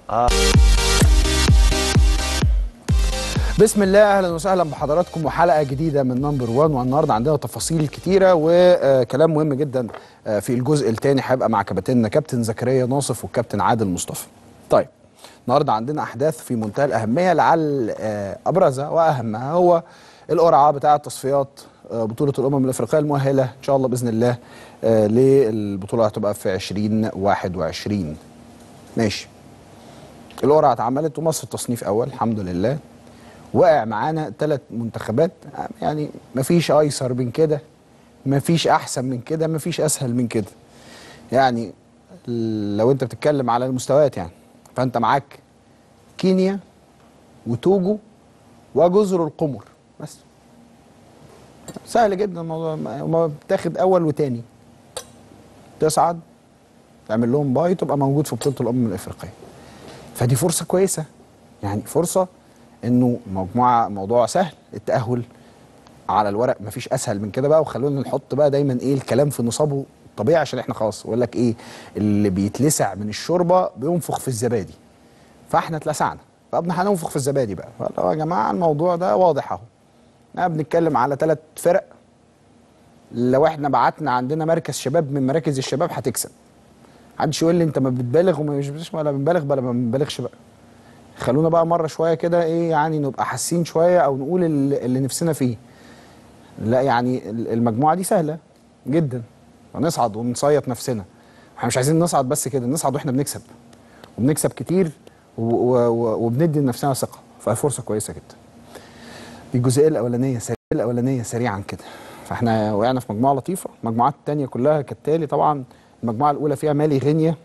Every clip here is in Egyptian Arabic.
بسم الله اهلا وسهلا بحضراتكم وحلقه جديده من نمبر 1 والنهارده عندنا تفاصيل كتيره وكلام مهم جدا آه، في الجزء الثاني هيبقى مع كباتننا كابتن زكريا ناصف والكابتن عادل مصطفى. طيب النهارده عندنا احداث في منتهى الاهميه لعل آه، ابرزها واهمها هو القرعه بتاعه تصفيات آه، بطوله الامم الافريقيه المؤهله ان شاء الله باذن الله آه، للبطوله هتبقى في 2021 ماشي القرعه اتعملت ومصر تصنيف اول الحمد لله وقع معانا ثلاث منتخبات يعني مفيش ايسر من كده مفيش احسن من كده مفيش اسهل من كده يعني لو انت بتتكلم على المستويات يعني فانت معاك كينيا وتوجو وجزر القمر بس سهل جدا الموضوع ما بتاخد اول وتاني تصعد تعمل لهم باي تبقى موجود في بطوله الامم الافريقيه فدي فرصه كويسه يعني فرصه انه مجموعه موضوع سهل التاهل على الورق مفيش اسهل من كده بقى وخلونا نحط بقى دايما ايه الكلام في نصابه طبيعي عشان احنا خلاص يقول لك ايه اللي بيتلسع من الشوربه بينفخ في الزبادي فاحنا اتلسعنا طب هننفخ في الزبادي بقى فلو يا جماعه الموضوع ده واضح اهو احنا بنتكلم على ثلاث فرق لو احنا بعتنا عندنا مركز شباب من مراكز الشباب هتكسب محدش يقول لي انت ما بتبالغ وما مش بتش- ولا بنبالغ ولا ما بنبالغش بقى خلونا بقى مره شويه كده ايه يعني نبقى حاسين شويه او نقول اللي اللي نفسنا فيه لا يعني ال- المجموعه دي سهله جدا ونصعد ونصيط نفسنا احنا مش عايزين نصعد بس كده نصعد واحنا بنكسب وبنكسب كتير و- و- و- وبندي لنفسنا ثقه ففرصه كويسه جدا دي الجزئيه الاولانيه سريعا الاولانيه سريعا كده فاحنا وقعنا في مجموعه لطيفه المجموعات الثانيه كلها كالتالي طبعا المجموعه الاولى فيها مالي غينيا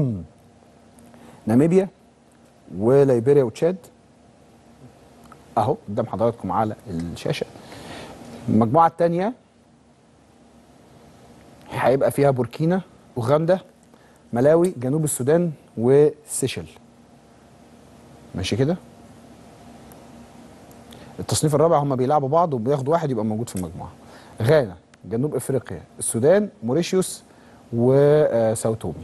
ناميبيا وليبيريا وتشاد اهو قدام حضراتكم على الشاشه المجموعه الثانيه هيبقى فيها بوركينا اوغندا ملاوي جنوب السودان وسيشل ماشي كده التصنيف الرابع هم بيلعبوا بعض وبياخدوا واحد يبقى موجود في المجموعه غانا جنوب افريقيا السودان موريشيوس وساو تومي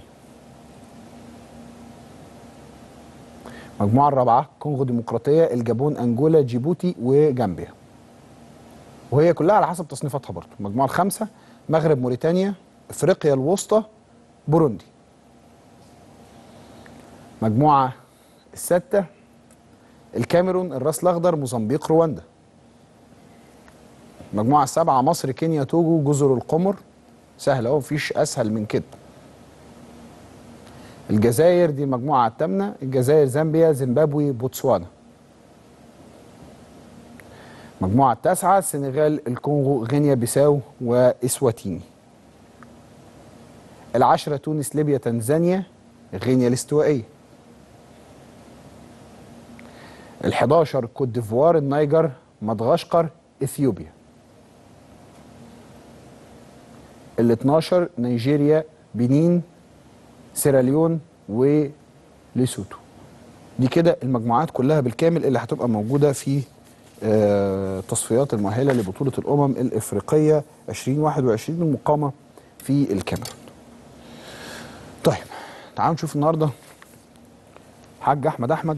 المجموعه الرابعه كونغو ديمقراطيه الجابون انجولا جيبوتي وجامبيا وهي كلها على حسب تصنيفاتها برضه المجموعه الخامسه مغرب موريتانيا افريقيا الوسطى بوروندي مجموعه السادسه الكاميرون الراس الاخضر موزمبيق رواندا المجموعه السابعه مصر كينيا توجو جزر القمر سهله اهو مفيش اسهل من كده الجزائر دي المجموعه الثامنه الجزائر زامبيا زيمبابوي بوتسوانا المجموعه التاسعه السنغال الكونغو غينيا بيساو واسواتيني العشره تونس ليبيا تنزانيا غينيا الاستوائيه ال11 كوت ديفوار النيجر مدغشقر اثيوبيا ال12 نيجيريا بنين سيراليون وليسوتو دي كده المجموعات كلها بالكامل اللي هتبقى موجوده في آه، تصفيات المؤهله لبطوله الامم الافريقيه 2021 المقامه في الكاميرون. طيب تعالوا نشوف النهارده حاج احمد احمد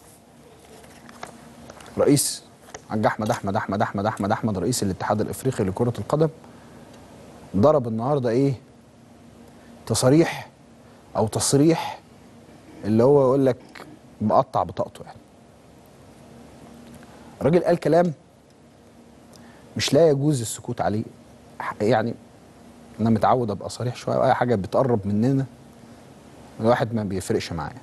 رئيس حاج احمد احمد احمد احمد احمد احمد رئيس الاتحاد الافريقي لكره القدم ضرب النهارده ايه تصاريح او تصريح اللي هو يقول لك مقطع بطاقته يعني الراجل قال كلام مش لا يجوز السكوت عليه يعني انا متعود ابقى صريح شويه واي حاجه بتقرب مننا الواحد ما بيفرقش معايا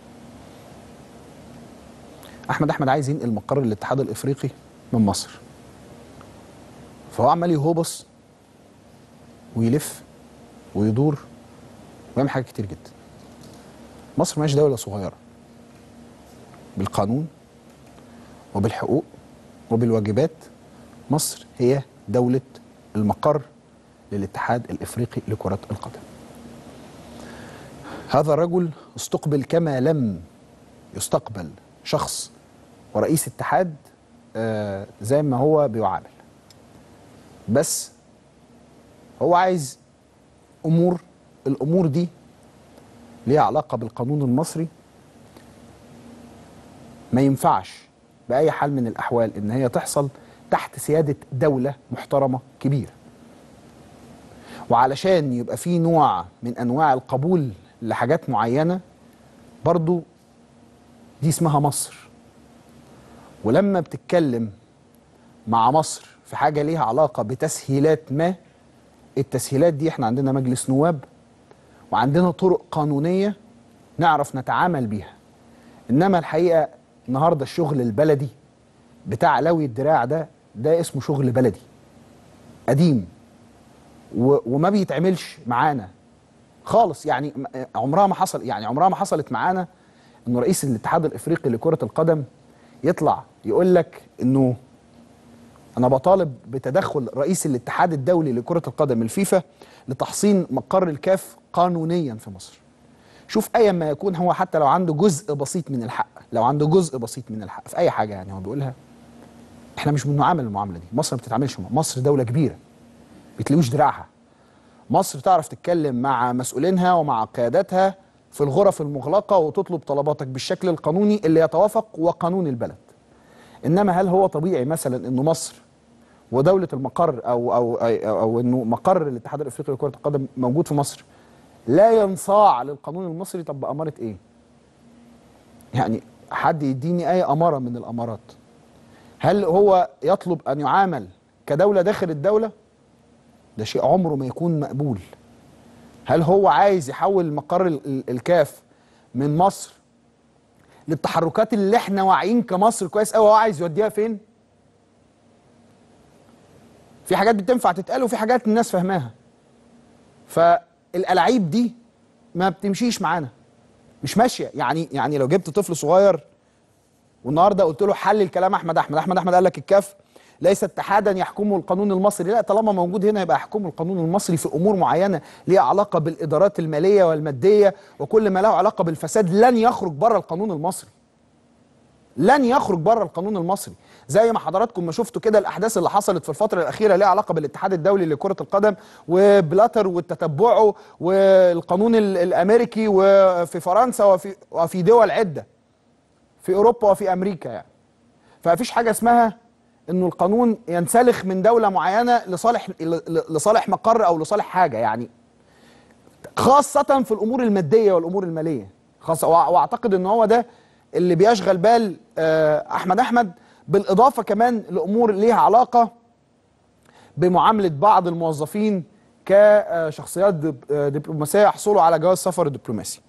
احمد احمد عايز ينقل مقر الاتحاد الافريقي من مصر فهو عمال يهوبص ويلف ويدور ويعمل حاجات كتير جدا مصر مش دولة صغيرة بالقانون وبالحقوق وبالواجبات مصر هي دولة المقر للاتحاد الافريقي لكرة القدم هذا الرجل استقبل كما لم يستقبل شخص ورئيس اتحاد آه زي ما هو بيعامل بس هو عايز امور الامور دي ليها علاقه بالقانون المصري ما ينفعش باي حال من الاحوال ان هي تحصل تحت سياده دوله محترمه كبيره وعلشان يبقى في نوع من انواع القبول لحاجات معينه برضو دي اسمها مصر ولما بتتكلم مع مصر في حاجه ليها علاقه بتسهيلات ما التسهيلات دي احنا عندنا مجلس نواب وعندنا طرق قانونيه نعرف نتعامل بيها انما الحقيقه النهارده الشغل البلدي بتاع لوي الدراع ده ده اسمه شغل بلدي قديم و وما بيتعملش معانا خالص يعني عمرها ما حصل يعني عمرها ما حصلت معانا انه رئيس الاتحاد الافريقي لكره القدم يطلع يقول لك انه انا بطالب بتدخل رئيس الاتحاد الدولي لكره القدم الفيفا لتحصين مقر الكاف قانونيا في مصر شوف ايا ما يكون هو حتى لو عنده جزء بسيط من الحق لو عنده جزء بسيط من الحق في اي حاجه يعني هو بيقولها احنا مش بنعامل المعامله دي مصر ما بتتعاملش مصر دوله كبيره بتلوش دراعها مصر تعرف تتكلم مع مسؤولينها ومع قياداتها في الغرف المغلقه وتطلب طلباتك بالشكل القانوني اللي يتوافق وقانون البلد انما هل هو طبيعي مثلا انه مصر ودوله المقر او او او, أو, أو انه مقر الاتحاد الافريقي لكره القدم موجود في مصر لا ينصاع للقانون المصري طب باماره ايه؟ يعني حد يديني اي اماره من الامارات هل هو يطلب ان يعامل كدوله داخل الدوله؟ ده شيء عمره ما يكون مقبول هل هو عايز يحول مقر الكاف من مصر للتحركات اللي احنا واعيين كمصر كويس قوي هو عايز يوديها فين؟ في حاجات بتنفع تتقال وفي حاجات الناس فاهماها فالألاعيب دي ما بتمشيش معانا مش ماشيه يعني يعني لو جبت طفل صغير والنهارده قلت له حلل كلام احمد احمد احمد احمد قال لك الكاف ليس اتحادا يحكمه القانون المصري لا طالما موجود هنا يبقى يحكمه القانون المصري في امور معينه ليها علاقه بالادارات الماليه والماديه وكل ما له علاقه بالفساد لن يخرج بره القانون المصري لن يخرج بره القانون المصري زي ما حضراتكم ما شفتوا كده الاحداث اللي حصلت في الفتره الاخيره ليها علاقه بالاتحاد الدولي لكره القدم وبلاتر وتتبعه والقانون الامريكي وفي فرنسا وفي وفي دول عده في اوروبا وفي امريكا يعني فمفيش حاجه اسمها انه القانون ينسلخ من دوله معينه لصالح لصالح مقر او لصالح حاجه يعني خاصه في الامور الماديه والامور الماليه خاصه واعتقد ان هو ده اللي بيشغل بال احمد احمد بالاضافه كمان لامور ليها علاقه بمعامله بعض الموظفين كشخصيات دبلوماسيه يحصلوا على جواز سفر دبلوماسي.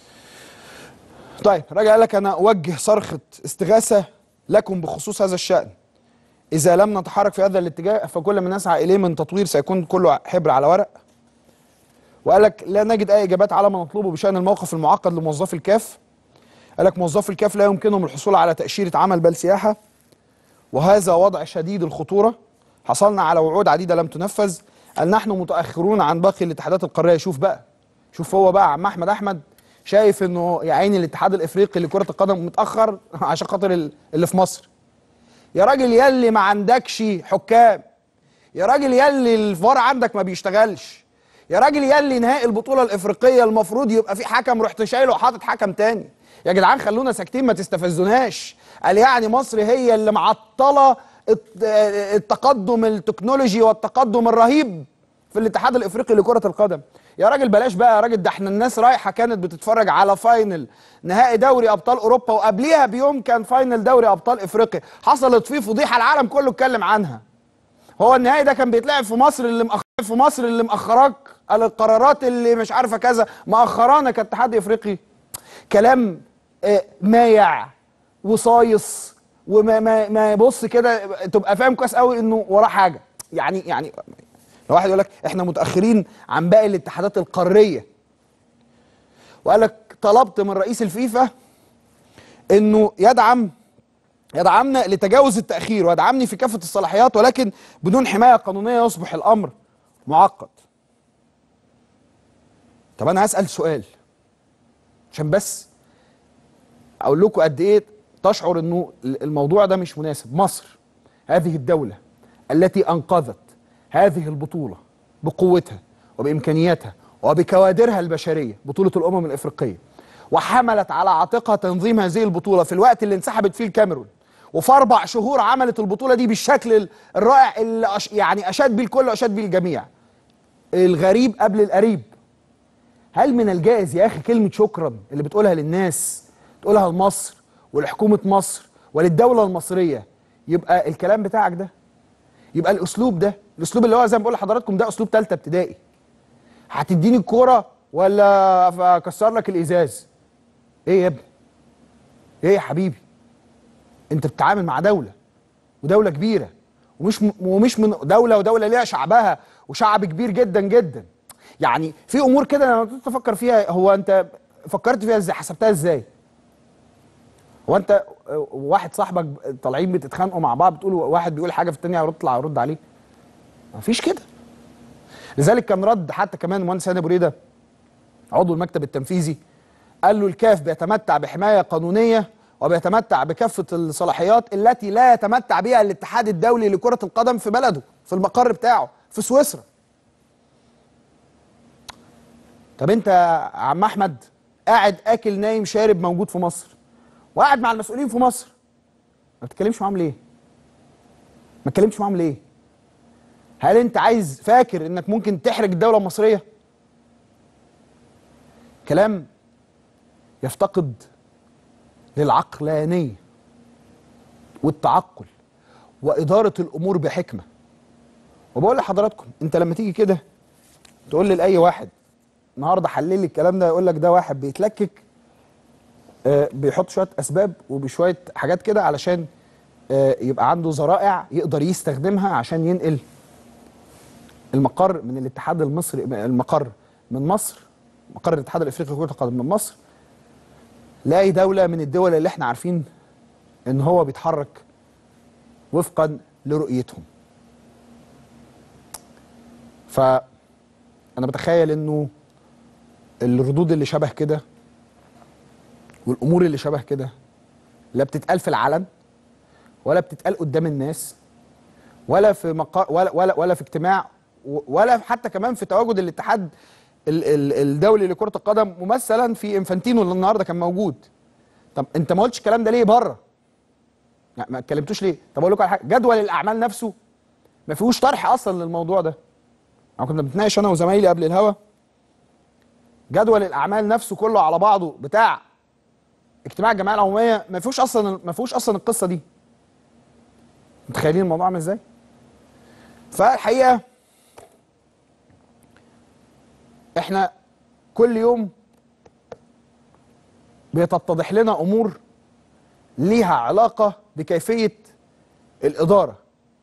طيب راجع قال لك انا اوجه صرخه استغاثه لكم بخصوص هذا الشان. اذا لم نتحرك في هذا الاتجاه فكل ما نسعى اليه من تطوير سيكون كله حبر على ورق. وقال لك لا نجد اي اجابات على ما نطلبه بشان الموقف المعقد لموظفي الكاف. قال لك موظفي الكاف لا يمكنهم الحصول على تاشيره عمل بل سياحه وهذا وضع شديد الخطورة حصلنا على وعود عديدة لم تنفذ قال نحن متأخرون عن باقي الاتحادات القارية شوف بقى شوف هو بقى عم أحمد أحمد شايف إنه يا عيني الاتحاد الإفريقي لكرة القدم متأخر عشان خاطر اللي في مصر يا راجل يلي ما عندكش حكام يا راجل يلي الفار عندك ما بيشتغلش يا راجل يلي نهائي البطولة الإفريقية المفروض يبقى في حكم رحت شايله وحاطط حكم تاني يا جدعان خلونا ساكتين ما تستفزوناش قال يعني مصر هي اللي معطله التقدم التكنولوجي والتقدم الرهيب في الاتحاد الافريقي لكره القدم يا راجل بلاش بقى يا راجل ده احنا الناس رايحه كانت بتتفرج على فاينل نهائي دوري ابطال اوروبا وقبليها بيوم كان فاينل دوري ابطال افريقيا حصلت فيه فضيحه العالم كله اتكلم عنها هو النهائي ده كان بيتلعب في مصر اللي مأخر في مصر اللي مأخراك قال القرارات اللي مش عارفه كذا مأخرانا كاتحاد افريقي كلام مايع وصايص وما ما ما بص كده تبقى فاهم كويس قوي انه وراه حاجه يعني يعني لو واحد يقول لك احنا متاخرين عن باقي الاتحادات القاريه وقال لك طلبت من رئيس الفيفا انه يدعم يدعمنا لتجاوز التاخير ويدعمني في كافه الصلاحيات ولكن بدون حمايه قانونيه يصبح الامر معقد طب انا هسال سؤال عشان بس اقول لكم قد ايه تشعر انه الموضوع ده مش مناسب مصر هذه الدوله التي انقذت هذه البطوله بقوتها وبامكانياتها وبكوادرها البشريه بطوله الامم الافريقيه وحملت على عاتقها تنظيم هذه البطوله في الوقت اللي انسحبت فيه الكاميرون وفي اربع شهور عملت البطوله دي بالشكل الرائع اللي أش يعني اشاد بيه الكل واشاد بيه الجميع الغريب قبل القريب هل من الجائز يا اخي كلمه شكرا اللي بتقولها للناس تقولها لمصر ولحكومه مصر وللدوله المصريه يبقى الكلام بتاعك ده يبقى الاسلوب ده الاسلوب اللي هو زي ما بقول لحضراتكم ده اسلوب ثالثه ابتدائي هتديني الكوره ولا اكسر لك الازاز ايه يا ابني ايه يا حبيبي انت بتتعامل مع دوله ودوله كبيره ومش م... ومش من دوله ودوله ليها شعبها وشعب كبير جدا جدا يعني في امور كده انا كنت افكر فيها هو انت فكرت فيها ازاي حسبتها ازاي هو انت واحد صاحبك طالعين بتتخانقوا مع بعض بتقولوا واحد بيقول حاجه في الثانيه يطلع يرد عليه مفيش كده لذلك كان رد حتى كمان المهندس هاني ابو ريده عضو المكتب التنفيذي قال له الكاف بيتمتع بحمايه قانونيه وبيتمتع بكافه الصلاحيات التي لا يتمتع بها الاتحاد الدولي لكره القدم في بلده في المقر بتاعه في سويسرا طب انت يا عم احمد قاعد اكل نايم شارب موجود في مصر وقاعد مع المسؤولين في مصر ما بتتكلمش معاهم ليه ما تتكلمش معاهم ليه هل انت عايز فاكر انك ممكن تحرج الدوله المصريه كلام يفتقد للعقلانيه والتعقل واداره الامور بحكمه وبقول لحضراتكم انت لما تيجي كده تقول لي لاي واحد النهارده حلل لي الكلام ده يقول لك ده واحد بيتلكك آه بيحط شويه اسباب وبشويه حاجات كده علشان آه يبقى عنده ذرائع يقدر يستخدمها عشان ينقل المقر من الاتحاد المصري المقر من مصر مقر الاتحاد الافريقي لكره القدم من مصر لاي دوله من الدول اللي احنا عارفين ان هو بيتحرك وفقا لرؤيتهم فانا بتخيل انه الردود اللي شبه كده والامور اللي شبه كده لا بتتقال في العلن ولا بتتقال قدام الناس ولا في مقا ولا ولا ولا في اجتماع ولا حتى كمان في تواجد الاتحاد ال ال الدولي لكره القدم ممثلا في انفانتينو اللي النهارده كان موجود طب انت ما قلتش الكلام ده ليه بره يعني ما اتكلمتوش ليه طب اقول لكم على حاجه جدول الاعمال نفسه ما فيهوش طرح اصلا للموضوع ده يعني كنا بنتناقش انا وزمايلي قبل الهوا جدول الاعمال نفسه كله على بعضه بتاع اجتماع الجمعيه العموميه ما فيهوش اصلا ما فيهوش اصلا القصه دي متخيلين الموضوع عامل ازاي فالحقيقه احنا كل يوم بيتتضح لنا امور ليها علاقه بكيفيه الاداره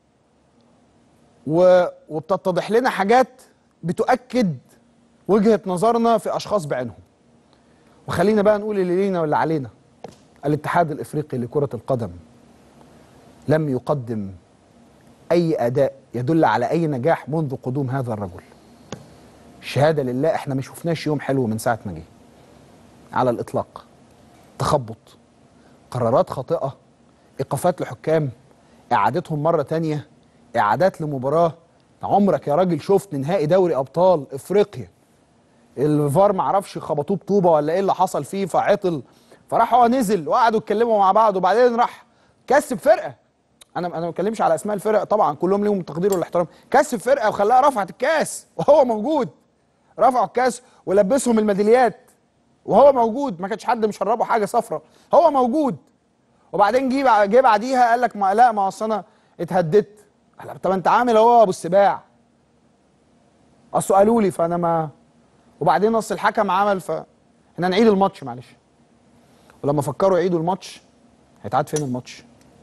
وبتتضح لنا حاجات بتؤكد وجهه نظرنا في اشخاص بعينهم وخلينا بقى نقول اللي لينا واللي علينا الاتحاد الافريقي لكره القدم لم يقدم اي اداء يدل على اي نجاح منذ قدوم هذا الرجل شهاده لله احنا ما شفناش يوم حلو من ساعه ما جه على الاطلاق تخبط قرارات خاطئه ايقافات لحكام اعادتهم مره تانية اعادات لمباراه عمرك يا راجل شفت نهائي دوري ابطال افريقيا الفار ما عرفش خبطوه بطوبه ولا ايه اللي حصل فيه فعطل فراح هو نزل وقعدوا يتكلموا مع بعض وبعدين راح كسب فرقه انا انا ما بتكلمش على اسماء الفرق طبعا كلهم ليهم التقدير والاحترام كسب فرقه وخلاها رفعت الكاس وهو موجود رفعوا الكاس ولبسهم الميداليات وهو موجود ما كانش حد مشربه حاجه صفراء هو موجود وبعدين جه جه بعديها قال لك ما لا ما اصل انا اتهددت طب انت عامل اهو ابو السباع اصل قالوا لي فانا ما وبعدين اصل الحكم عمل ف احنا نعيد الماتش معلش ولما فكروا يعيدوا الماتش هيتعاد فين الماتش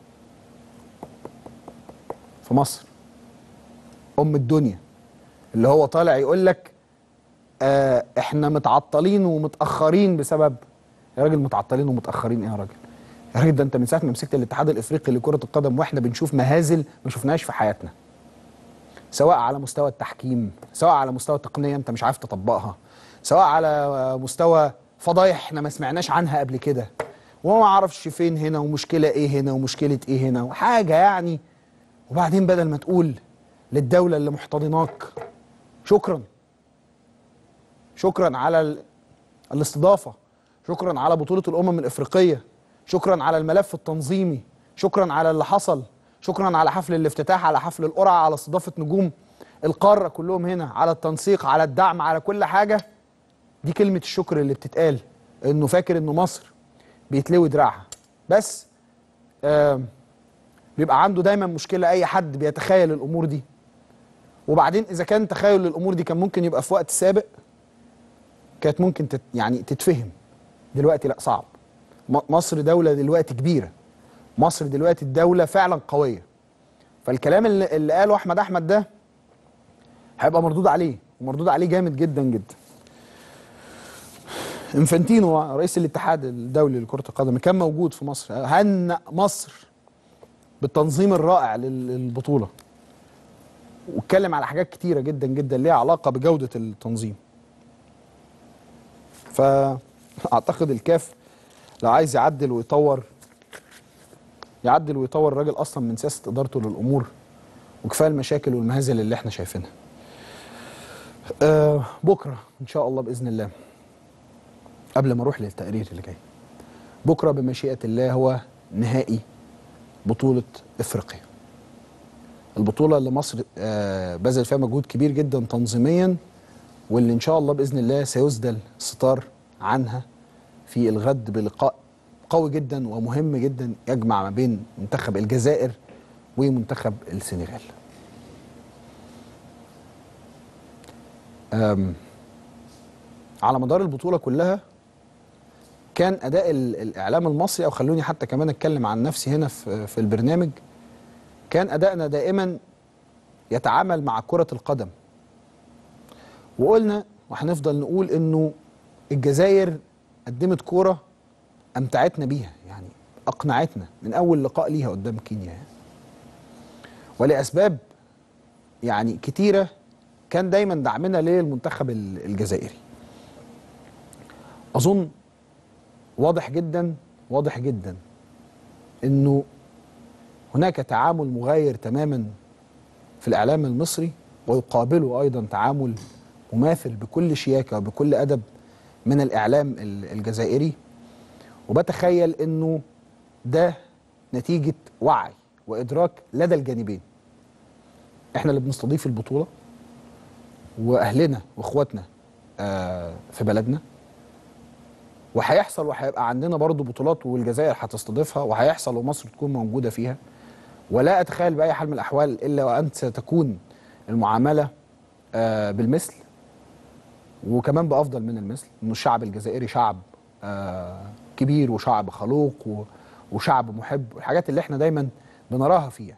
في مصر ام الدنيا اللي هو طالع يقول لك آه احنا متعطلين ومتاخرين بسبب يا راجل متعطلين ومتاخرين ايه يا راجل يا راجل ده انت من ساعه ما مسكت الاتحاد الافريقي لكره القدم واحنا بنشوف مهازل ما شفناهاش في حياتنا سواء على مستوى التحكيم سواء على مستوى التقنيه انت مش عارف تطبقها سواء على مستوى فضايح احنا ما سمعناش عنها قبل كده وما اعرفش فين هنا ومشكله ايه هنا ومشكله ايه هنا وحاجه يعني وبعدين بدل ما تقول للدوله اللي محتضناك شكرا شكرا على ال... الاستضافه شكرا على بطوله الامم الافريقيه شكرا على الملف التنظيمي شكرا على اللي حصل شكرا على حفل الافتتاح على حفل القرعه على استضافه نجوم القاره كلهم هنا على التنسيق على الدعم على كل حاجه دي كلمه الشكر اللي بتتقال انه فاكر انه مصر بيتلوي دراعها بس آه بيبقى عنده دايما مشكله اي حد بيتخيل الامور دي وبعدين اذا كان تخيل للامور دي كان ممكن يبقى في وقت سابق كانت ممكن تت يعني تتفهم دلوقتي لا صعب م- مصر دوله دلوقتي كبيره مصر دلوقتي الدوله فعلا قويه فالكلام اللي, اللي قاله احمد احمد ده هيبقى مردود عليه ومردود عليه جامد جدا جدا انفانتينو رئيس الاتحاد الدولي لكرة القدم كان موجود في مصر هنأ مصر بالتنظيم الرائع لل- للبطولة واتكلم على حاجات كتيرة جدا جدا ليها علاقة بجودة التنظيم فأعتقد الكاف لو عايز يعدل ويطور يعدل ويطور الراجل أصلا من سياسة إدارته للأمور وكفاية المشاكل والمهازل اللي احنا شايفينها آه بكرة إن شاء الله بإذن الله قبل ما اروح للتقرير اللي جاي بكره بمشيئه الله هو نهائي بطوله افريقيا البطوله اللي مصر آه، بذل فيها مجهود كبير جدا تنظيميا واللي ان شاء الله باذن الله سيسدل ستار عنها في الغد بلقاء قوي جدا ومهم جدا يجمع ما بين منتخب الجزائر ومنتخب السنغال أم، على مدار البطوله كلها كان اداء ال- الاعلام المصري او خلوني حتى كمان اتكلم عن نفسي هنا في في البرنامج كان ادائنا دائما يتعامل مع كره القدم وقلنا وهنفضل نقول انه الجزائر قدمت كوره امتعتنا بيها يعني اقنعتنا من اول لقاء ليها قدام كينيا يعني. ولاسباب يعني كتيره كان دايما دعمنا للمنتخب ال- الجزائري اظن واضح جدا واضح جدا انه هناك تعامل مغاير تماما في الاعلام المصري ويقابله ايضا تعامل مماثل بكل شياكه وبكل ادب من الاعلام ال- الجزائري وبتخيل انه ده نتيجه وعي وادراك لدى الجانبين احنا اللي بنستضيف البطوله واهلنا واخواتنا آه في بلدنا وهيحصل وهيبقى عندنا برضو بطولات والجزائر هتستضيفها وهيحصل ومصر تكون موجوده فيها ولا اتخيل باي حال من الاحوال الا وانت ستكون المعامله آه بالمثل وكمان بافضل من المثل انه الشعب الجزائري شعب آه كبير وشعب خلوق و- وشعب محب والحاجات اللي احنا دايما بنراها فيها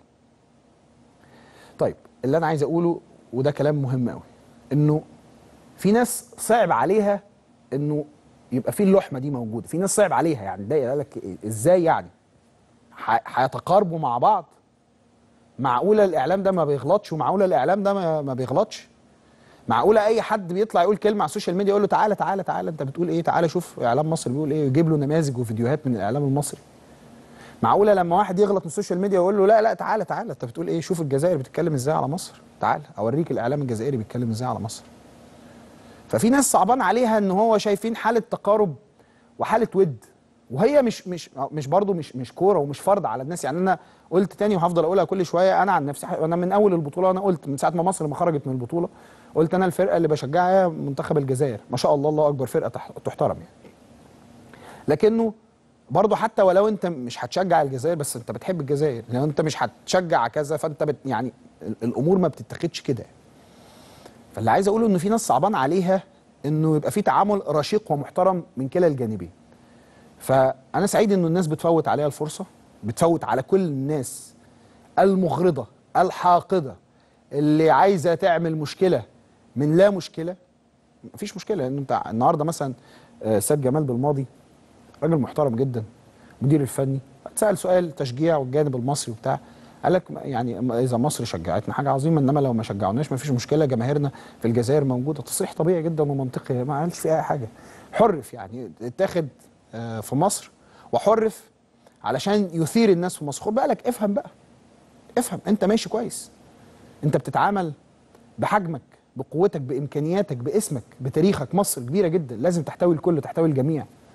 طيب اللي انا عايز اقوله وده كلام مهم قوي انه في ناس صعب عليها انه يبقى في اللحمه دي موجوده في ناس صعب عليها يعني ده قال لك إيه؟ ازاي يعني ح- هيتقاربوا مع بعض معقوله الاعلام ده ما بيغلطش ومعقوله الاعلام ده ما, ما بيغلطش معقوله اي حد بيطلع يقول كلمه على السوشيال ميديا يقول له تعالى تعالى تعالى انت بتقول ايه تعالى شوف اعلام مصر بيقول ايه يجيب له نماذج وفيديوهات من الاعلام المصري معقوله لما واحد يغلط من السوشيال ميديا ويقول له لا لا تعالى تعالى انت بتقول ايه شوف الجزائر بتتكلم ازاي على مصر تعالى اوريك الاعلام الجزائري بيتكلم ازاي على مصر ففي ناس صعبان عليها ان هو شايفين حاله تقارب وحاله ود وهي مش مش مش برضه مش مش كوره ومش فرض على الناس يعني انا قلت تاني وهفضل اقولها كل شويه انا عن نفسي انا من اول البطوله انا قلت من ساعه ما مصر ما خرجت من البطوله قلت انا الفرقه اللي بشجعها هي منتخب الجزائر ما شاء الله الله اكبر فرقه تح- تحترم يعني لكنه برضه حتى ولو انت مش هتشجع الجزائر بس انت بتحب الجزائر لو انت مش هتشجع كذا فانت بت يعني ال- الامور ما بتتاخدش كده فاللي عايز اقوله انه في ناس صعبان عليها انه يبقى في تعامل رشيق ومحترم من كلا الجانبين فانا سعيد انه الناس بتفوت عليها الفرصه بتفوت على كل الناس المغرضه الحاقده اللي عايزه تعمل مشكله من لا مشكله مفيش مشكله لان انت النهارده مثلا آه، سيد جمال بالماضي راجل محترم جدا مدير الفني سأل سؤال تشجيع والجانب المصري وبتاع قال لك يعني أما اذا مصر شجعتنا حاجه عظيمه انما لو ما شجعوناش ما فيش مشكله جماهيرنا في الجزائر موجوده تصريح طبيعي جدا ومنطقي ما قالش فيه اي حاجه حرف يعني اتاخد آه، في مصر وحرف علشان يثير الناس في مصر خد بالك افهم بقى افهم انت ماشي كويس انت بتتعامل بحجمك بقوتك بامكانياتك باسمك بتاريخك مصر كبيره جدا لازم تحتوي الكل تحتوي الجميع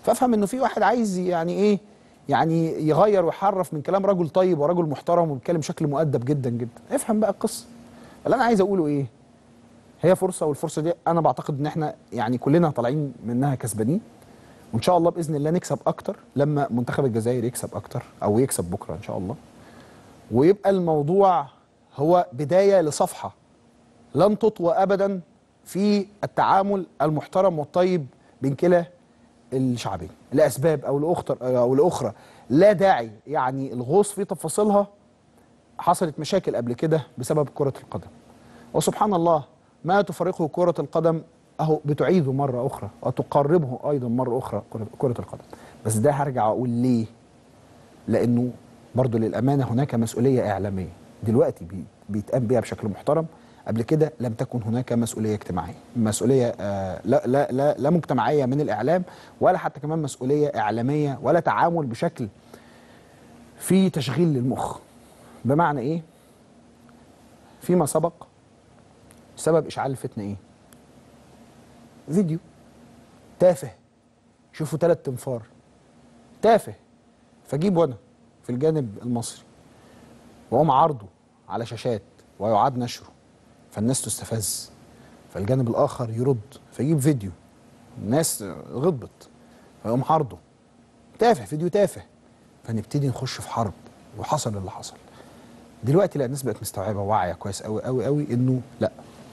فافهم انه في واحد عايز يعني ايه يعني يغير ويحرف من كلام رجل طيب ورجل محترم وبيتكلم بشكل مؤدب جدا جدا افهم بقى القصه اللي انا عايز اقوله ايه هي فرصه والفرصه دي انا بعتقد ان احنا يعني كلنا طالعين منها كسبانين وان شاء الله باذن الله نكسب اكتر لما منتخب الجزائر يكسب اكتر او يكسب بكره ان شاء الله ويبقى الموضوع هو بدايه لصفحه لن تطوى ابدا في التعامل المحترم والطيب بين كلا الشعبين لاسباب او لاخرى او لاخرى لا داعي يعني الغوص في تفاصيلها حصلت مشاكل قبل كده بسبب كره القدم وسبحان الله ما تفرقه كره القدم اهو بتعيده مره اخرى وتقربه ايضا مره اخرى كره القدم بس ده هرجع اقول ليه لانه برضو للامانه هناك مسؤوليه اعلاميه دلوقتي بيتقام بيها بشكل محترم قبل كده لم تكن هناك مسؤوليه اجتماعيه مسؤوليه آه لا, لا لا لا مجتمعيه من الاعلام ولا حتى كمان مسؤوليه اعلاميه ولا تعامل بشكل في تشغيل للمخ بمعنى ايه فيما سبق سبب اشعال الفتنه ايه فيديو تافه شوفوا ثلاث تنفار تافه فجيب وانا في الجانب المصري واقوم عرضه على شاشات ويعاد نشره فالناس تستفز فالجانب الاخر يرد فيجيب فيديو الناس غضبت فيقوم عرضه تافه فيديو تافه فنبتدي نخش في حرب وحصل اللي حصل دلوقتي لا الناس بقت مستوعبه وواعيه كويس قوي قوي قوي انه لا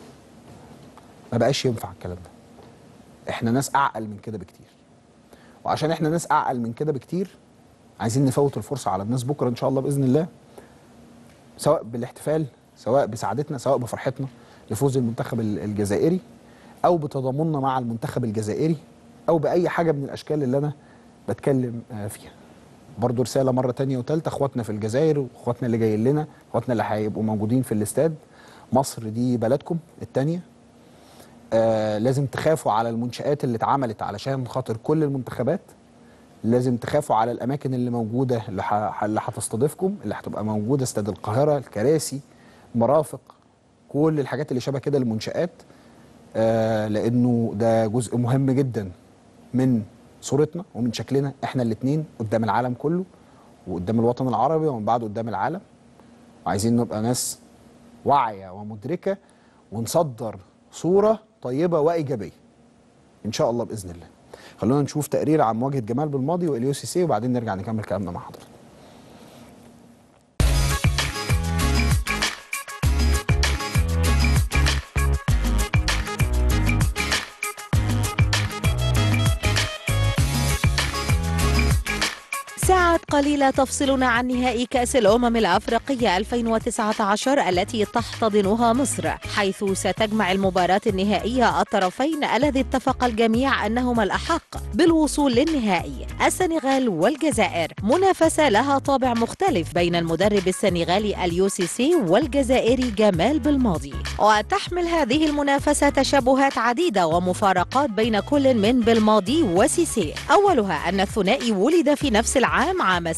ما بقاش ينفع الكلام ده احنا ناس اعقل من كده بكتير وعشان احنا ناس اعقل من كده بكتير عايزين نفوت الفرصه على الناس بكره ان شاء الله باذن الله سواء بالاحتفال سواء بسعادتنا سواء بفرحتنا لفوز المنتخب الجزائري او بتضامننا مع المنتخب الجزائري او باي حاجه من الاشكال اللي انا بتكلم فيها برضو رساله مره تانية وثالثه اخواتنا في الجزائر واخواتنا اللي جايين لنا اخواتنا اللي هيبقوا موجودين في الاستاد مصر دي بلدكم الثانيه آه لازم تخافوا على المنشآت اللي اتعملت علشان خاطر كل المنتخبات لازم تخافوا على الاماكن اللي موجوده اللي ح... اللي هتستضيفكم اللي هتبقى موجوده استاد القاهره الكراسي مرافق كل الحاجات اللي شبه كده المنشآت آه لانه ده جزء مهم جدا من صورتنا ومن شكلنا احنا الاثنين قدام العالم كله وقدام الوطن العربي ومن بعد قدام العالم وعايزين نبقى ناس واعيه ومدركه ونصدر صوره طيبه وايجابيه ان شاء الله باذن الله خلونا نشوف تقرير عن مواجهه جمال بالماضي واليو سي سي وبعدين نرجع نكمل كلامنا مع حضرتك ساعات قليلة تفصلنا عن نهائي كأس الأمم الأفريقية 2019 التي تحتضنها مصر حيث ستجمع المباراة النهائية الطرفين الذي اتفق الجميع أنهما الأحق بالوصول للنهائي السنغال والجزائر منافسة لها طابع مختلف بين المدرب السنغالي اليو سي سي والجزائري جمال بالماضي وتحمل هذه المنافسة تشابهات عديدة ومفارقات بين كل من بالماضي وسيسي أولها أن الثنائي ولد في نفس العام العام عام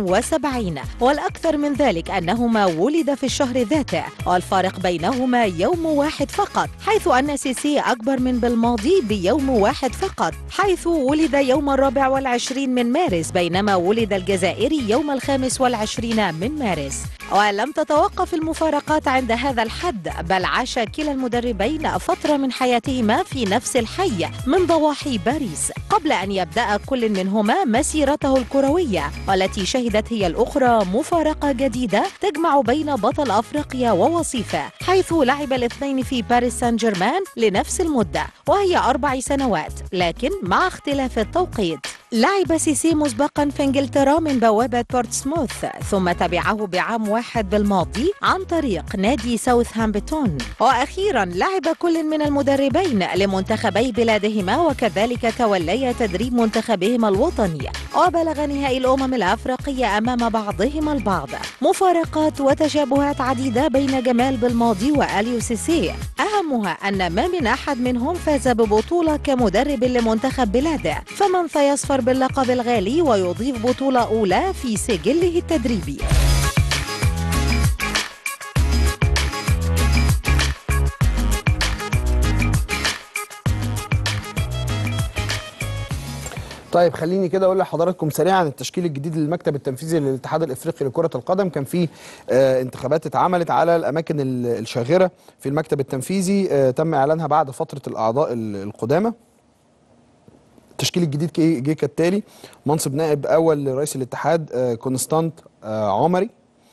76 والأكثر من ذلك أنهما ولد في الشهر ذاته والفارق بينهما يوم واحد فقط حيث أن سيسي أكبر من بالماضي بيوم واحد فقط حيث ولد يوم الرابع والعشرين من مارس بينما ولد الجزائري يوم الخامس والعشرين من مارس ولم تتوقف المفارقات عند هذا الحد بل عاش كلا المدربين فترة من حياتهما في نفس الحي من ضواحي باريس قبل أن يبدأ كل منهما مسيرته الكروية والتي شهدت هي الأخرى مفارقة جديدة تجمع بين بطل أفريقيا ووصيفة حيث لعب الاثنين في باريس سان جيرمان لنفس المدة وهي أربع سنوات لكن مع اختلاف التوقيت لعب سيسي مسبقا في انجلترا من بوابة بورتسموث ثم تبعه بعام واحد بالماضي عن طريق نادي ساوثهامبتون وأخيرا لعب كل من المدربين لمنتخبي بلادهما وكذلك تولي تدريب منتخبهما الوطني وبلغ نهائي الأمم الأفريقية أمام بعضهما البعض مفارقات وتشابهات عديدة بين جمال بالماضي وأليو سيسي أهمها أن ما من أحد منهم فاز ببطولة كمدرب لمنتخب بلاده فمن سيصفر باللقب الغالي ويضيف بطولة أولى في سجله التدريبي طيب خليني كده اقول لحضراتكم سريعا التشكيل الجديد للمكتب التنفيذي للاتحاد الافريقي لكره القدم كان في آه انتخابات اتعملت على الاماكن ال- الشاغره في المكتب التنفيذي آه تم اعلانها بعد فتره الاعضاء ال- القدامى التشكيل الجديد كي- جه كالتالي منصب نائب اول لرئيس الاتحاد آه كونستانت آه عمري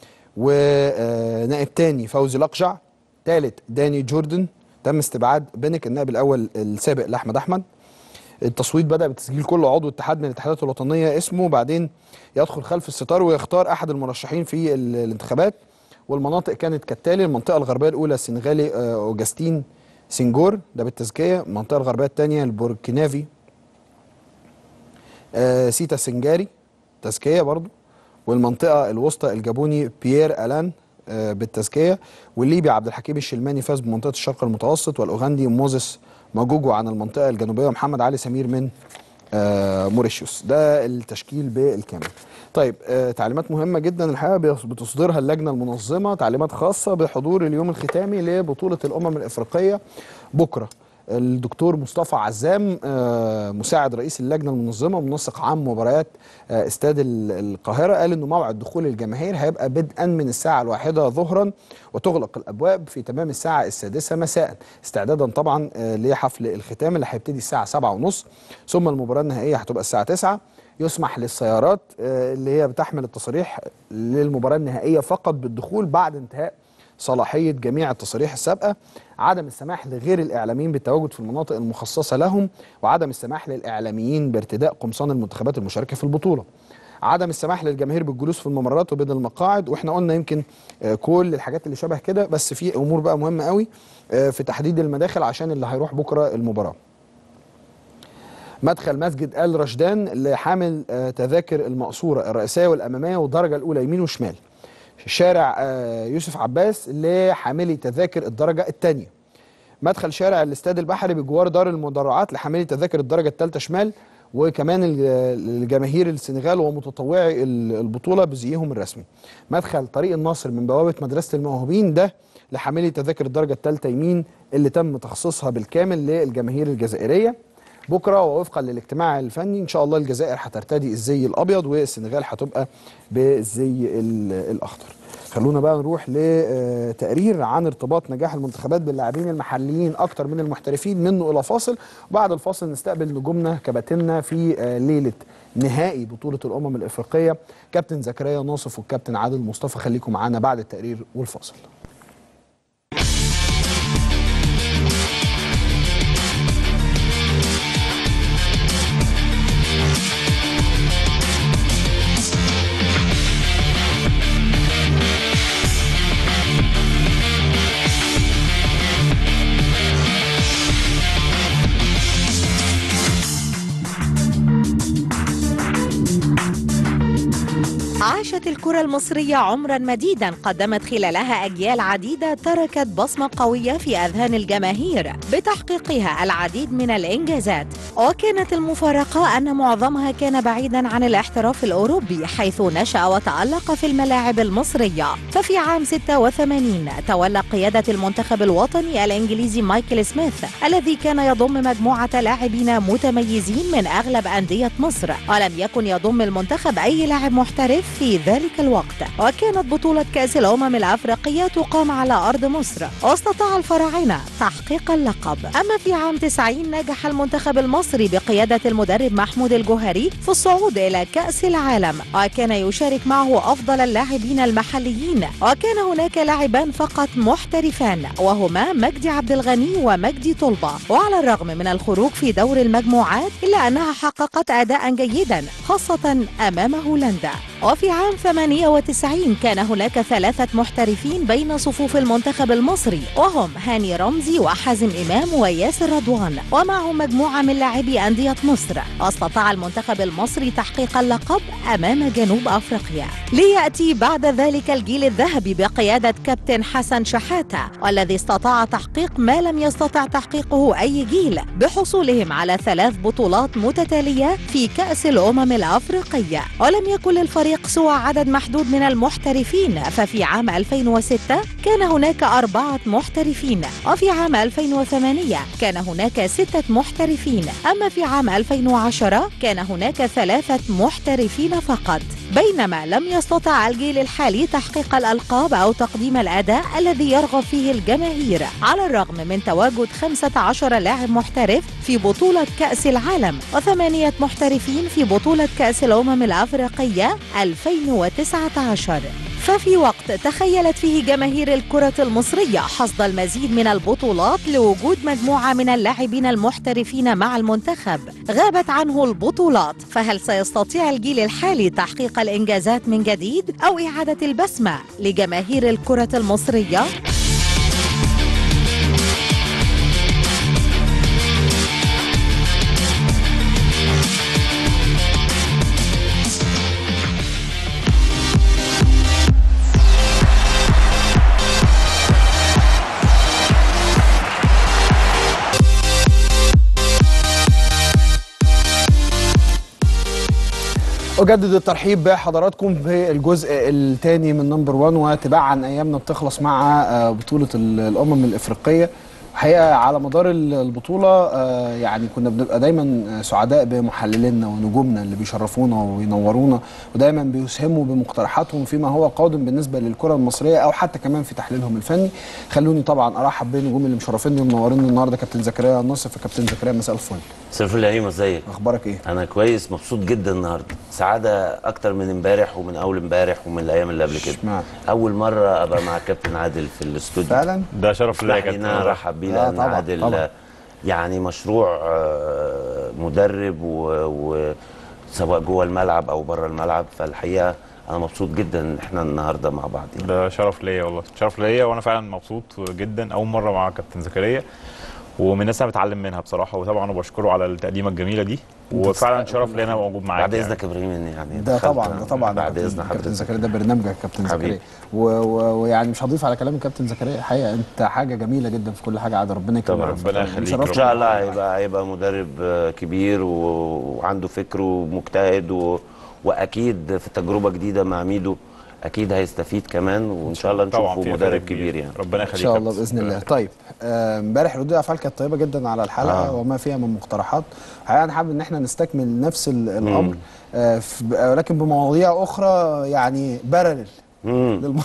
ونائب تاني فوزي لقجع ثالث داني جوردن تم استبعاد بنك النائب الاول السابق لاحمد احمد التصويت بدا بتسجيل كل عضو اتحاد من الاتحادات الوطنيه اسمه بعدين يدخل خلف الستار ويختار احد المرشحين في ال- الانتخابات والمناطق كانت كالتالي المنطقه الغربيه الاولى السنغالي آه، اوجستين سنجور ده بالتزكيه المنطقه الغربيه الثانيه البوركينافي آه، سيتا سنجاري تزكيه برضو والمنطقه الوسطى الجابوني بيير الان آه، بالتزكيه والليبي عبد الحكيم الشلماني فاز بمنطقه الشرق المتوسط والاوغندي موزيس ماجوجو عن المنطقه الجنوبيه ومحمد علي سمير من آه، موريشيوس ده التشكيل بالكامل طيب آه، تعليمات مهمه جدا الحقيقه بيص- بتصدرها اللجنه المنظمه تعليمات خاصه بحضور اليوم الختامي لبطوله الامم الافريقيه بكره الدكتور مصطفى عزام آه، مساعد رئيس اللجنه المنظمه منسق عام مباريات آه، استاد ال- القاهره قال انه موعد دخول الجماهير هيبقى بدءا من الساعه الواحده ظهرا وتغلق الابواب في تمام الساعه السادسه مساء استعدادا طبعا آه، لحفل الختام اللي هيبتدي الساعه سبعة ونص ثم المباراه النهائيه هتبقى الساعه 9 يسمح للسيارات آه، اللي هي بتحمل التصاريح للمباراه النهائيه فقط بالدخول بعد انتهاء صلاحيه جميع التصاريح السابقه عدم السماح لغير الاعلاميين بالتواجد في المناطق المخصصه لهم وعدم السماح للاعلاميين بارتداء قمصان المنتخبات المشاركه في البطوله عدم السماح للجماهير بالجلوس في الممرات وبين المقاعد واحنا قلنا يمكن آه، كل الحاجات اللي شبه كده بس في امور بقى مهمه قوي آه، في تحديد المداخل عشان اللي هيروح بكره المباراه مدخل مسجد ال رشدان لحامل آه، تذاكر المقصوره الرئيسيه والاماميه والدرجه الاولى يمين وشمال شارع آه، يوسف عباس لحاملي تذاكر الدرجه الثانيه مدخل شارع الاستاد البحري بجوار دار المدرعات لحاملي تذاكر الدرجه الثالثه شمال وكمان ال- الجماهير السنغال ومتطوعي ال- البطوله بزيهم الرسمي مدخل طريق الناصر من بوابه مدرسه الموهوبين ده لحاملي تذاكر الدرجه الثالثه يمين اللي تم تخصيصها بالكامل للجماهير الجزائريه بكره ووفقا للاجتماع الفني ان شاء الله الجزائر هترتدي الزي الابيض والسنغال هتبقى بالزي ال- الاخضر خلونا بقى نروح لتقرير عن ارتباط نجاح المنتخبات باللاعبين المحليين اكتر من المحترفين منه الى فاصل وبعد الفاصل نستقبل نجومنا كباتننا في آه، ليله نهائي بطوله الامم الافريقيه كابتن زكريا ناصف والكابتن عادل مصطفى خليكم معانا بعد التقرير والفاصل عاشت الكرة المصرية عمرا مديدا قدمت خلالها أجيال عديدة تركت بصمة قوية في أذهان الجماهير بتحقيقها العديد من الإنجازات وكانت المفارقة أن معظمها كان بعيدا عن الاحتراف الأوروبي حيث نشأ وتألق في الملاعب المصرية ففي عام 86 تولى قيادة المنتخب الوطني الإنجليزي مايكل سميث الذي كان يضم مجموعة لاعبين متميزين من أغلب أندية مصر ولم يكن يضم المنتخب أي لاعب محترف في ذلك الوقت وكانت بطولة كأس الأمم الأفريقية تقام على أرض مصر واستطاع الفراعنة تحقيق اللقب أما في عام 90 نجح المنتخب المصري بقيادة المدرب محمود الجوهري في الصعود إلى كأس العالم وكان يشارك معه أفضل اللاعبين المحليين وكان هناك لاعبان فقط محترفان وهما مجدي عبد الغني ومجدي طلبة وعلى الرغم من الخروج في دور المجموعات إلا أنها حققت أداء جيدا خاصة أمام هولندا وفي عام 98 كان هناك ثلاثة محترفين بين صفوف المنتخب المصري وهم هاني رمزي وحازم إمام وياسر رضوان ومعهم مجموعة من لاعبي أندية مصر واستطاع المنتخب المصري تحقيق اللقب أمام جنوب أفريقيا ليأتي بعد ذلك الجيل الذهبي بقيادة كابتن حسن شحاتة والذي استطاع تحقيق ما لم يستطع تحقيقه أي جيل بحصولهم على ثلاث بطولات متتالية في كأس الأمم الأفريقية ولم يكن للفريق التحقيق سوى عدد محدود من المحترفين ففي عام 2006 كان هناك أربعة محترفين وفي عام 2008 كان هناك ستة محترفين أما في عام 2010 كان هناك ثلاثة محترفين فقط بينما لم يستطع الجيل الحالي تحقيق الألقاب أو تقديم الأداء الذي يرغب فيه الجماهير على الرغم من تواجد 15 لاعب محترف في بطولة كأس العالم وثمانية محترفين في بطولة كأس الأمم الأفريقية 2019 ففي وقت تخيلت فيه جماهير الكرة المصرية حصد المزيد من البطولات لوجود مجموعة من اللاعبين المحترفين مع المنتخب غابت عنه البطولات فهل سيستطيع الجيل الحالي تحقيق الإنجازات من جديد أو إعادة البسمة لجماهير الكرة المصرية؟ أجدد الترحيب بحضراتكم في الجزء الثاني من نمبر 1 وتباعا أيامنا بتخلص مع آه، بطولة ال- الأمم الإفريقية الحقيقة على مدار ال- البطولة آه، يعني كنا بنبقى دايما آه، سعداء بمحللينا ونجومنا اللي بيشرفونا وينورونا ودايما بيسهموا بمقترحاتهم فيما هو قادم بالنسبة للكرة المصرية أو حتى كمان في تحليلهم الفني خلوني طبعا أرحب بالنجوم اللي مشرفيني ومنوريني النهارده كابتن زكريا ناصف كابتن زكريا مساء الفل سيف الهيمة ازيك؟ أخبارك إيه؟ انا كويس مبسوط جدا النهارده سعاده اكتر من امبارح ومن اول امبارح ومن الايام اللي قبل كده اشمعنى؟ اول مره ابقى مع كابتن عادل في الاستوديو فعلا؟ ده شرف ليا يا اسمح لي ان كابتن انا والله. ارحب بيه آه، لان طبعاً، عادل طبعاً. يعني مشروع آه، مدرب و, و سواء جوه الملعب او بره الملعب فالحقيقه انا مبسوط جدا ان احنا النهارده مع بعض يعني. ده شرف ليا والله شرف ليا وانا فعلا مبسوط جدا اول مره مع كابتن زكريا ومن الناس انا بتعلم منها بصراحه وطبعا وبشكره على التقديمه الجميله دي وفعلا شرف ليا انا موجود معاك بعد يعني. اذنك يا ابراهيم إن يعني ده دخلت طبعا ده طبعا بعد كابتن- اذن كابتن حضرتك زكريا ده برنامجك يا كابتن حبيبي. زكريا و- و- ويعني مش هضيف على كلام الكابتن زكريا الحقيقه انت حاجه جميله جدا في كل حاجه عاد ربنا يكرمك طبعاً، ربنا يخليك. مشرفنا. ان شاء الله هيبقى هيبقى مدرب آه، كبير و- وعنده فكر ومجتهد و... واكيد في تجربه جديده مع ميدو اكيد هيستفيد كمان وان شاء الله طبعا نشوفه في مدرب فرق كبير يعني ربنا ان يخليك شاء يا الله كابتن. باذن الله طيب آه، امبارح ردود الافعال كانت طيبه جدا على الحلقه آه. وما فيها من مقترحات الحقيقه انا حابب ان احنا نستكمل نفس ال- الامر آه، في- ولكن بمواضيع اخرى يعني بارلل امم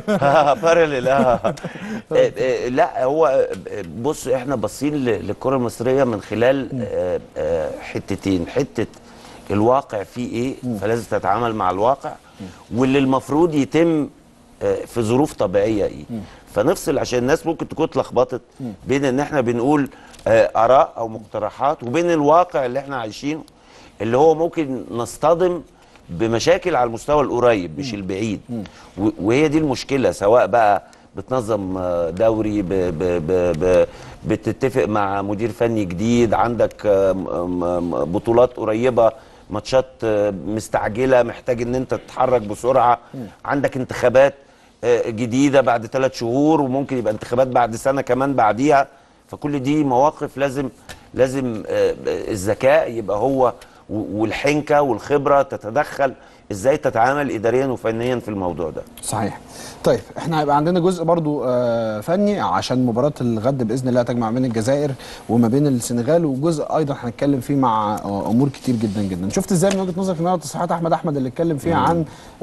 بارلل اه آه، آه، لا هو آه، بص احنا باصين ل- للكره المصريه من خلال آه، آه، حتتين حته الواقع فيه ايه فلازم تتعامل مع الواقع واللي المفروض يتم آه، في ظروف طبيعيه ايه فنفصل عشان الناس ممكن تكون اتلخبطت بين ان احنا بنقول آه، اراء او مقترحات وبين الواقع اللي احنا عايشينه اللي هو ممكن نصطدم بمشاكل على المستوى القريب مش البعيد و- وهي دي المشكله سواء بقى بتنظم آه، دوري ب ب ب ب بتتفق مع مدير فني جديد عندك آه، م- م- بطولات قريبه ماتشات آه، مستعجله محتاج ان انت تتحرك بسرعه عندك انتخابات آه، جديده بعد ثلاث شهور وممكن يبقى انتخابات بعد سنه كمان بعديها فكل دي مواقف لازم لازم آه، الذكاء يبقى هو و- والحنكه والخبره تتدخل ازاي تتعامل اداريا وفنيا في الموضوع ده صحيح طيب احنا هيبقى عندنا جزء برضو آه، فني عشان مباراة الغد بإذن الله تجمع بين الجزائر وما بين السنغال وجزء أيضا هنتكلم فيه مع آه، أمور كتير جدا جدا شفت ازاي من وجهة نظرك النهارده تصريحات أحمد أحمد اللي اتكلم فيها عن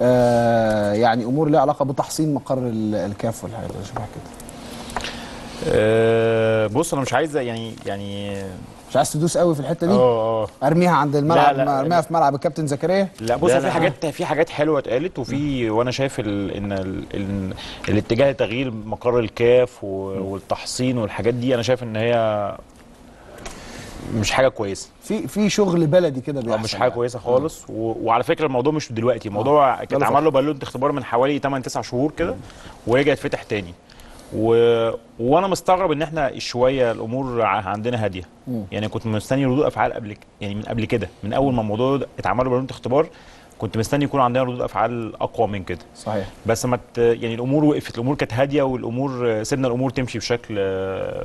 آه، يعني أمور ليها علاقة بتحصين مقر ال- الكاف والحاجات اللي شبه كده آه، بص انا مش عايز يعني يعني مش عايز تدوس قوي في الحتة دي اه اه ارميها عند الملعب لا، لا. ارميها في ملعب الكابتن زكريا لا بص لا، هو في لا. حاجات في حاجات حلوه اتقالت وفي وانا شايف ال ان ال ان الاتجاه لتغيير مقر الكاف و- والتحصين والحاجات دي انا شايف ان هي مش حاجه كويسه في في شغل بلدي كده اه بيحصل مش حاجه يعني. كويسه خالص و... وعلى فكره الموضوع مش دلوقتي الموضوع كان بقاله عمل له بالون اختبار من حوالي 8 9 شهور كده ورجع يتفتح تاني و... وانا مستغرب ان احنا شويه الامور ع- عندنا هاديه يعني كنت مستني ردود افعال قبل ك- يعني من قبل كده من اول ما الموضوع ده اتعمل له بالون اختبار كنت مستني يكون عندنا ردود افعال اقوى من كده صحيح بس ما ت... يعني الامور وقفت الامور كانت هاديه والامور سيبنا الامور تمشي بشكل آه،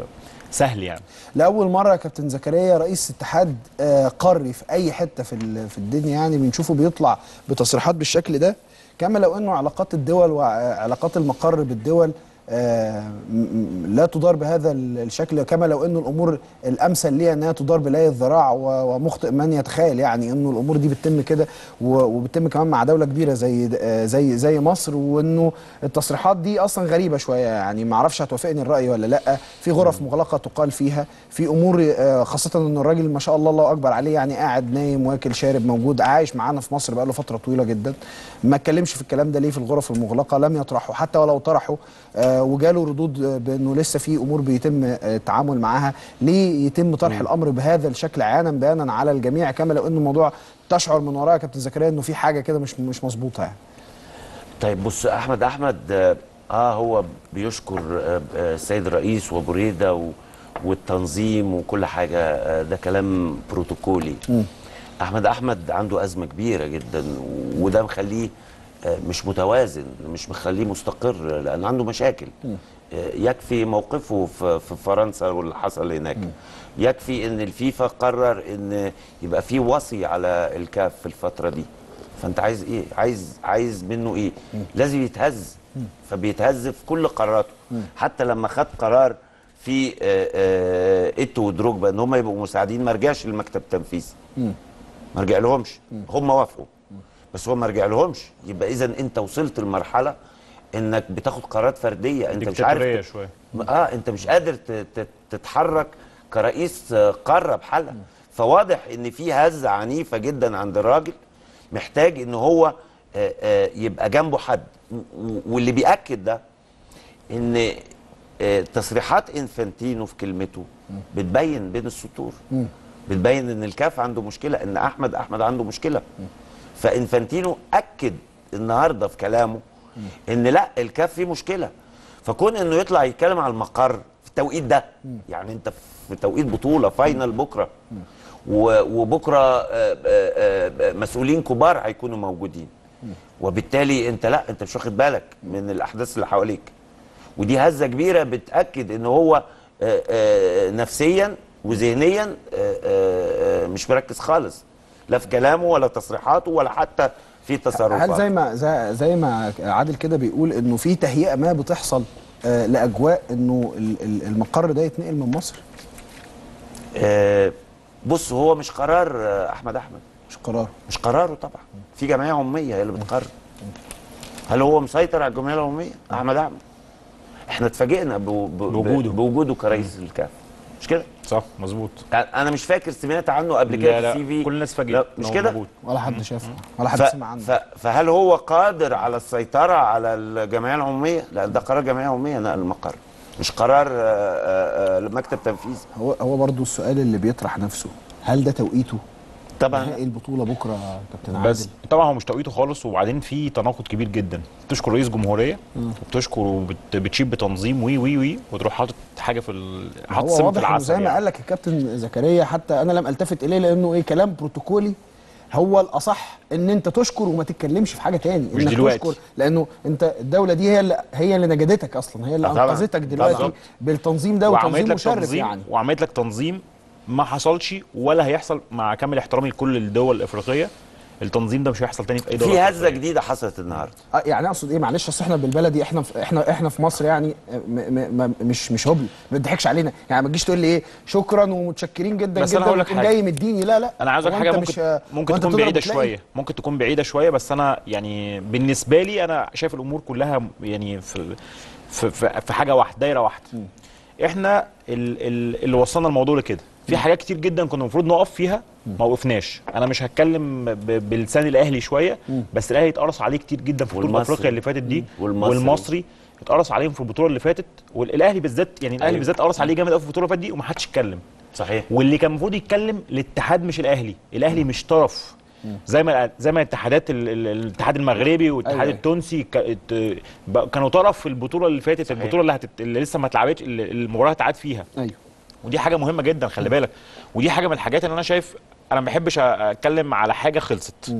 سهل يعني لاول مره يا كابتن زكريا رئيس اتحاد آه، قاري في اي حته في ال- في الدنيا يعني بنشوفه بيطلع بتصريحات بالشكل ده كما لو انه علاقات الدول وعلاقات المقر بالدول آه، م- م- لا تدار بهذا ال- الشكل كما لو انه الامور الامثل ليها انها تدار بلاي الذراع و- ومخطئ من يتخيل يعني انه الامور دي بتتم كده و- وبتتم كمان مع دوله كبيره زي آه، زي زي مصر وانه التصريحات دي اصلا غريبه شويه يعني ما اعرفش هتوافقني الراي ولا لا في غرف مغلقه تقال فيها في امور آه، خاصه ان الراجل ما شاء الله الله اكبر عليه يعني قاعد نايم واكل شارب موجود عايش معانا في مصر بقاله فتره طويله جدا ما اتكلمش في الكلام ده ليه في الغرف المغلقه لم يطرحه حتى ولو طرحه آه، وجاله ردود آه، بانه لسه في امور بيتم آه، التعامل معاها ليه يتم طرح الامر بهذا الشكل عيانا بيانا على الجميع كما لو انه الموضوع تشعر من وراء يا كابتن زكريا انه في حاجه كده مش مش مظبوطه يعني طيب بص احمد احمد اه آه، هو بيشكر آه، آه، السيد الرئيس وابو ريده و- والتنظيم وكل حاجه آه، ده كلام بروتوكولي احمد احمد عنده ازمه كبيره جدا وده مخليه آه، مش متوازن مش مخليه مستقر لان عنده مشاكل آه، يكفي موقفه في في فرنسا واللي حصل هناك يكفي ان الفيفا قرر ان يبقى في وصي على الكاف في الفتره دي فانت عايز ايه عايز عايز منه ايه لازم يتهز فبيتهز في كل قراراته حتى لما خد قرار في آه، آه، ايتو ودروجبا ان هم يبقوا مساعدين ما رجعش للمكتب التنفيذي ما رجع لهمش هم وافقوا بس هو ما رجع لهمش يبقى اذا انت وصلت لمرحله انك بتاخد قرارات فرديه انت مش عارف ديكتاتورية ت- شويه اه انت مش قادر ت- ت- تتحرك كرئيس آه، قاره بحالها فواضح ان في هزه عنيفه جدا عند الراجل محتاج ان هو آه، آه، يبقى جنبه حد و- و- واللي بياكد ده ان آه، تصريحات انفانتينو في كلمته بتبين بين السطور بتبين ان الكاف عنده مشكله ان احمد احمد عنده مشكله فانفانتينو اكد النهارده في كلامه ان لا الكاف فيه مشكله فكون انه يطلع يتكلم على المقر في التوقيت ده يعني انت في توقيت بطوله فاينل بكره و- وبكره آه، آه، آه، مسؤولين كبار هيكونوا موجودين وبالتالي انت لا انت مش واخد بالك من الاحداث اللي حواليك ودي هزه كبيره بتاكد ان هو آه، آه، نفسيا وذهنيا آه، آه، آه، مش مركز خالص لا في كلامه ولا تصريحاته ولا حتى في تصرفاته هل زي ما زي, زي ما عادل كده بيقول انه في تهيئه ما بتحصل آه لاجواء انه ال- ال- المقر ده يتنقل من مصر آه، بص هو مش قرار آه، احمد احمد مش قرار مش قراره طبعا في جمعيه عموميه هي اللي بتقرر هل هو مسيطر على الجمعيه العموميه احمد احمد احنا اتفاجئنا ب- ب- بوجوده. بوجوده كرئيس الكاف مش كده صح مظبوط يعني انا مش فاكر سمعت عنه قبل كده لا في لا السي في كل الناس لا، فاجئت مش إن هو كده موجود. ولا حد شافه ولا حد ف... سمع عنه ف... فهل هو قادر على السيطرة على الجمعية العمومية؟ لا ده قرار جمعية عمومية نقل المقر مش قرار آه، آه، آه، مكتب تنفيذي هو هو برضه السؤال اللي بيطرح نفسه هل ده توقيته طبعا نهائي البطوله بكره يا كابتن عادل بس طبعا هو مش توقيته خالص وبعدين في تناقض كبير جدا بتشكر رئيس جمهوريه وبتشكر وبتشيب بتنظيم وي وي وي وتروح حاطط حاجه في ال... حاطط هو سم في واضح انه العسل زي ما يعني. قال لك الكابتن زكريا حتى انا لم التفت اليه لانه ايه كلام بروتوكولي هو الاصح ان انت تشكر وما تتكلمش في حاجه تاني مش انك دلوقتي. تشكر لانه انت الدوله دي هي اللي هي اللي نجدتك اصلا هي اللي آه طبعاً. انقذتك دلوقتي طبعاً. بالتنظيم ده وعملت وتنظيم لك مشرف تنظيم يعني وعملت لك تنظيم ما حصلش ولا هيحصل مع كامل احترامي لكل الدول الافريقيه التنظيم ده مش هيحصل تاني في اي دوله في هزة أفريقية. جديدة حصلت النهاردة آه، يعني اقصد ايه معلش اصل احنا بالبلدي احنا في احنا احنا في مصر يعني م م م مش مش هبل ما تضحكش علينا يعني ما تجيش تقول لي ايه شكرا ومتشكرين جدا بس جدا أنا هقول لك وتقوم حاجة. جاي مديني لا لا انا عايز اقول هو حاجه أنت ممكن مش- ممكن هو أنت تكون بتضرب بعيده وتلاقي؟ شويه ممكن تكون بعيده شويه بس انا يعني بالنسبه لي انا شايف الامور كلها يعني في في, في, في حاجه واحده دايره واحده احنا ال ال اللي وصلنا الموضوع لكده في حاجات كتير جدا كنا المفروض نقف فيها ما وقفناش انا مش هتكلم ب- بلسان الاهلي شويه بس الاهلي اتقرص عليه كتير جدا في بطوله والمصري. افريقيا اللي فاتت دي والمصري. والمصري اتقرص عليهم في البطوله اللي فاتت والاهلي بالذات يعني الاهلي أيوة. بالذات اتقرص عليه جامد قوي في البطوله اللي فاتت دي ومحدش اتكلم صحيح واللي كان المفروض يتكلم الاتحاد مش الاهلي الاهلي مش طرف زي ما زي ما الاتحادات ال- ال- الاتحاد المغربي والاتحاد أيوة. التونسي ك- ات- ب- كانوا طرف في البطوله اللي فاتت صحيح. البطوله اللي, هتت... اللي لسه ما اتلعبتش اللي المباراه هتعاد فيها ايوه ودي حاجه مهمه جدا خلي بالك ودي حاجه من الحاجات اللي انا شايف انا ما بحبش اتكلم على حاجه خلصت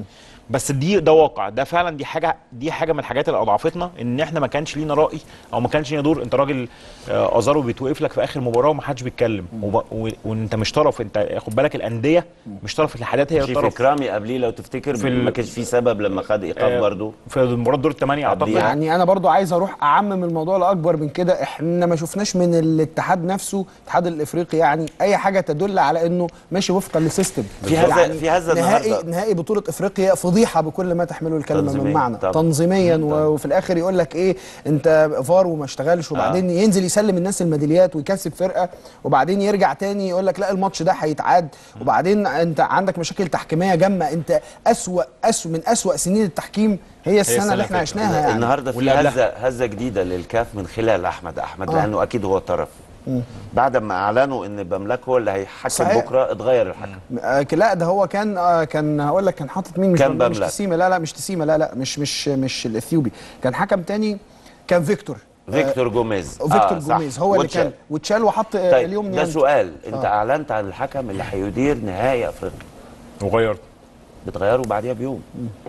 بس دي ده واقع ده فعلا دي حاجه دي حاجه من الحاجات اللي اضعفتنا ان احنا ما كانش لينا راي او ما كانش لينا دور انت راجل آه، ازارو بيتوقف لك في اخر مباراه وما حدش بيتكلم وب- و- وانت مش طرف انت خد بالك الانديه مش طرف الاتحادات هي في الطرف كرامي قبليه لو تفتكر في ال- ما كانش في سبب لما خد ايقاف آه، برضه في مباراه دور الثمانيه اعتقد قبليها. يعني انا برضو عايز اروح اعمم الموضوع لاكبر من كده احنا ما شفناش من الاتحاد نفسه الاتحاد الافريقي يعني اي حاجه تدل على انه ماشي وفقا للسيستم في هذا- في هذا نهائي النهاردة. نهائي بطوله افريقيا فضيحه بكل ما تحمله الكلمه من تنظيمياً معنى طبعاً. تنظيميا طبعاً. و- وفي الاخر يقول لك ايه انت فار وما اشتغلش وبعدين ينزل يسلم الناس الميداليات ويكسب فرقه وبعدين يرجع تاني يقول لك لا الماتش ده هيتعاد وبعدين انت عندك مشاكل تحكيميه جامه انت اسوا اسوا من اسوا سنين التحكيم هي السنه السنة اللي احنا اللي فاتت. عشناها يعني النهارده في واللي قبلها. هزه هزه جديده للكاف من خلال احمد احمد آه. لانه اكيد هو طرف بعد ما اعلنوا ان بملاك هو اللي هيحكم صحيح. بكره اتغير الحكم آه، لا ده هو كان آه، كان هقول لك كان حاطط مين مش كان مش بملك. تسيمه لا لا مش تسيمه لا لا مش مش مش الاثيوبي كان حكم تاني كان فيكتور فيكتور جوميز آه فيكتور آه، صح. جوميز هو اللي واتشال. كان واتشال وحط آه، طيب اليوم ده نيانج. سؤال انت آه. اعلنت عن الحكم اللي هيدير نهائي افريقيا وغيرت بتغيره بعديها بيوم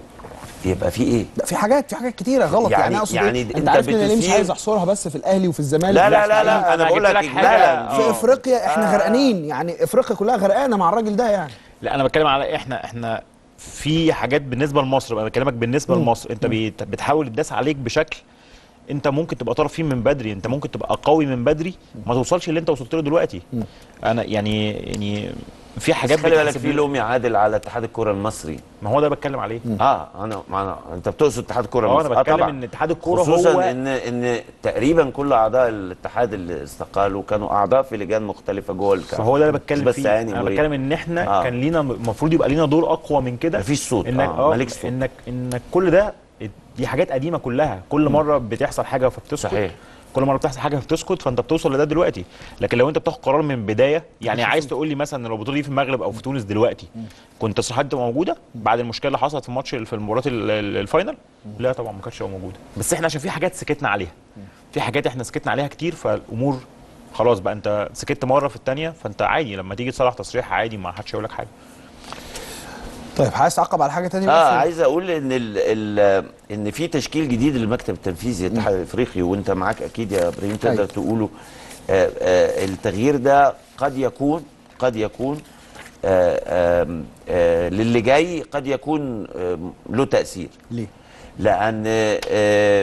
يبقى في ايه لا في حاجات في حاجات كتيره غلط يعني- يعني, اقصد يعني إيه؟ انت انت عارف ان انا ليه مش بتثير- عايز احصرها بس في الاهلي وفي الزمالك لا لا لا بالعكس، لا انا أنا بقول جبت لك لك حاجة. اجمالا في آه. افريقيا احنا آه. غرقانين يعني افريقيا كلها غرقانه مع الراجل ده يعني لا انا بتكلم على احنا احنا في حاجات بالنسبه لمصر بقى بكلمك بالنسبه لمصر انت بيت- بتحاول تداس عليك بشكل انت ممكن تبقى طرف فيه من بدري انت ممكن تبقى قوي من بدري ما توصلش اللي انت وصلت له دلوقتي انا يعني يعني في بس حاجات خلي بالك بتحسب في لي- لوم يعادل على اتحاد الكره المصري ما هو ده بتكلم عليه اه انا ما أنا انت بتقصد اتحاد الكره اه المصري انا بتكلم طبعاً. ان اتحاد الكوره خصوصا هو ان ان تقريبا كل اعضاء الاتحاد اللي استقالوا كانوا اعضاء في لجان مختلفه جوه الكاف فهو ده اللي بتكلم بس فيه يعني انا مريض. بتكلم ان احنا آه. كان لينا المفروض يبقى لينا دور اقوى من كده مفيش صوت، انك آه، اه مالكش صوت. انك انك كل ده دي حاجات قديمه كلها كل مره بتحصل حاجه فبتسكت صحيح. كل مره بتحصل حاجه فبتسكت فانت بتوصل لده دلوقتي لكن لو انت بتاخد قرار من بدايه يعني عايز تقول لي مثلا لو البطوله دي في المغرب او في تونس دلوقتي كنت الصحات تبقى موجوده بعد المشكله اللي حصلت في الماتش في المباراه ال- ال- الفاينل لا طبعا ما كانتش تبقى موجوده بس احنا عشان في حاجات سكتنا عليها في حاجات احنا سكتنا عليها كتير فالامور خلاص بقى انت سكت مره في الثانيه فانت عادي لما تيجي تصلح تصريح عادي ما حدش يقول لك حاجه طيب عايز تعقب على حاجه تانية اه بس؟ عايز اقول ان ال ال ان في تشكيل جديد للمكتب التنفيذي للاتحاد الافريقي وانت معاك اكيد يا ابراهيم تقدر أيوة. تقوله آه آه التغيير ده قد يكون قد يكون آه آم، آه للي جاي قد يكون آه له تاثير ليه؟ لان آه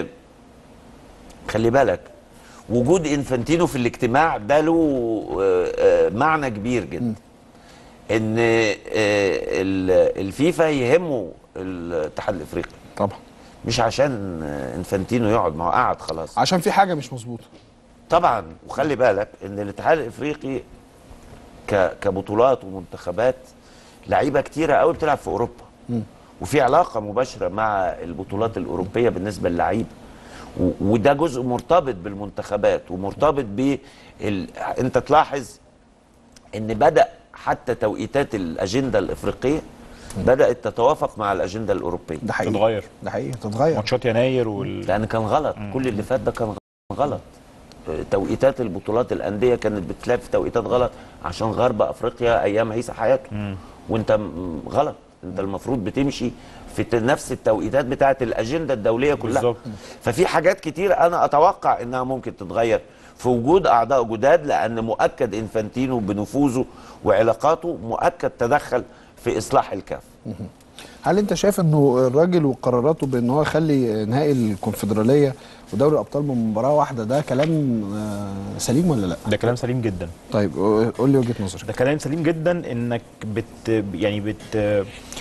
خلي بالك وجود انفانتينو في الاجتماع ده له آه، آه، معنى كبير جدا ان آه، ال- الفيفا يهمه الاتحاد الافريقي طبعا مش عشان آه، انفانتينو يقعد ما هو قعد خلاص عشان في حاجه مش مظبوطه طبعا وخلي بالك ان الاتحاد الافريقي ك- كبطولات ومنتخبات لعيبه كتيره قوي بتلعب في اوروبا وفي علاقه مباشره مع البطولات الاوروبيه بالنسبه للعيبه و- وده جزء مرتبط بالمنتخبات ومرتبط ب ال... انت تلاحظ ان بدا حتى توقيتات الاجنده الافريقيه بدات تتوافق مع الاجنده الاوروبيه ده حقيقي تتغير. ده حقيقي تتغير ماتشات يناير وال لان كان غلط كل اللي فات ده كان غلط توقيتات البطولات الانديه كانت بتلعب في توقيتات غلط عشان غرب افريقيا ايام عيسى حياته وانت م- غلط انت المفروض بتمشي في ت- نفس التوقيتات بتاعه الاجنده الدوليه كلها بالظبط. ففي حاجات كتير انا اتوقع انها ممكن تتغير في وجود اعضاء جداد لان مؤكد انفانتينو بنفوذه وعلاقاته مؤكد تدخل في اصلاح الكاف هل انت شايف انه الراجل وقراراته بان هو يخلي نهائي الكونفدراليه ودوري الابطال من مباراه واحده ده كلام آه، سليم ولا لا؟ ده كلام سليم جدا طيب قول لي وجهه نظرك ده كلام سليم جدا انك بت يعني بت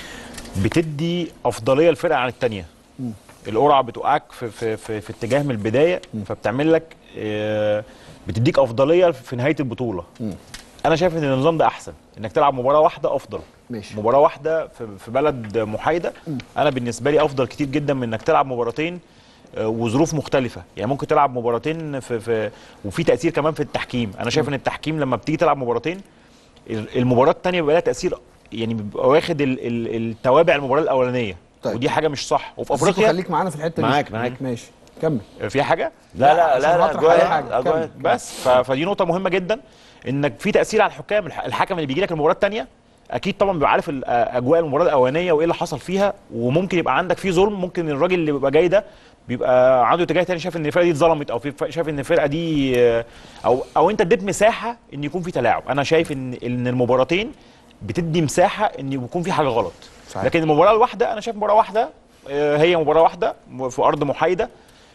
بتدي افضليه للفرقه عن الثانيه القرعه بتوقعك في في في, في اتجاه من البدايه فبتعمل لك آه، بتديك افضليه في نهايه البطوله انا شايف ان النظام ده احسن انك تلعب مباراه واحده افضل ماشي. مباراه واحده في, في بلد محايده انا بالنسبه لي افضل كتير جدا من انك تلعب مباراتين آه، وظروف مختلفه يعني ممكن تلعب مباراتين في, في وفي تاثير كمان في التحكيم انا شايف ان التحكيم لما بتيجي تلعب مباراتين المباراه الثانيه بيبقى لها تاثير يعني بيبقى واخد ال- ال- التوابع المباراه الاولانيه طيب. ودي حاجه مش صح وفي افريقيا افريقيا خليك معانا في الحته دي معاك- معاك. ماشي كمل فيها حاجه لا لا عشان لا لا هطرح جوه أي أهي، حاجة. آه، جوه أهي. كمل. بس ف... فدي نقطه مهمه جدا انك في تاثير على الحكام الح- الحكم اللي بيجي لك المباراه الثانيه اكيد طبعا بيبقى عارف ال- اجواء المباراه الاولانيه وايه اللي حصل فيها وممكن يبقى عندك فيه ظلم ممكن الراجل اللي بيبقى جاي ده بيبقى عنده اتجاه تاني شايف ان الفرقه دي اتظلمت او في شايف ان الفرقه دي آه، او او انت اديت مساحه ان يكون في تلاعب انا شايف ان ان المباراتين بتدي مساحه ان يكون في حاجه غلط صحيح. لكن المباراه الواحده انا شايف مباراه واحده آه، هي مباراه واحده في ارض محايده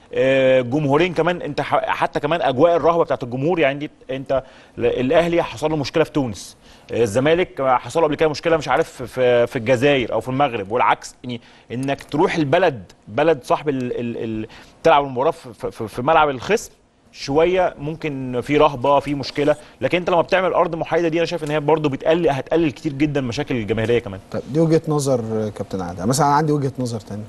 آه، جمهورين كمان انت ح- حتى كمان اجواء الرهبه بتاعت الجمهور يعني دي انت ل- الاهلي حصل له مشكله في تونس آه، الزمالك حصل له قبل كده مشكله مش عارف في في الجزائر او في المغرب والعكس يعني انك تروح البلد بلد صاحب ال ال ال تلعب المباراه في, في, في ملعب الخصم شويه ممكن في رهبه في مشكله لكن انت لما بتعمل ارض محايده دي انا شايف ان هي برضه بتقلل هتقلل كتير جدا مشاكل الجماهيريه كمان طيب دي وجهه نظر آه، كابتن عادل مثلا أنا عندي وجهه نظر تانية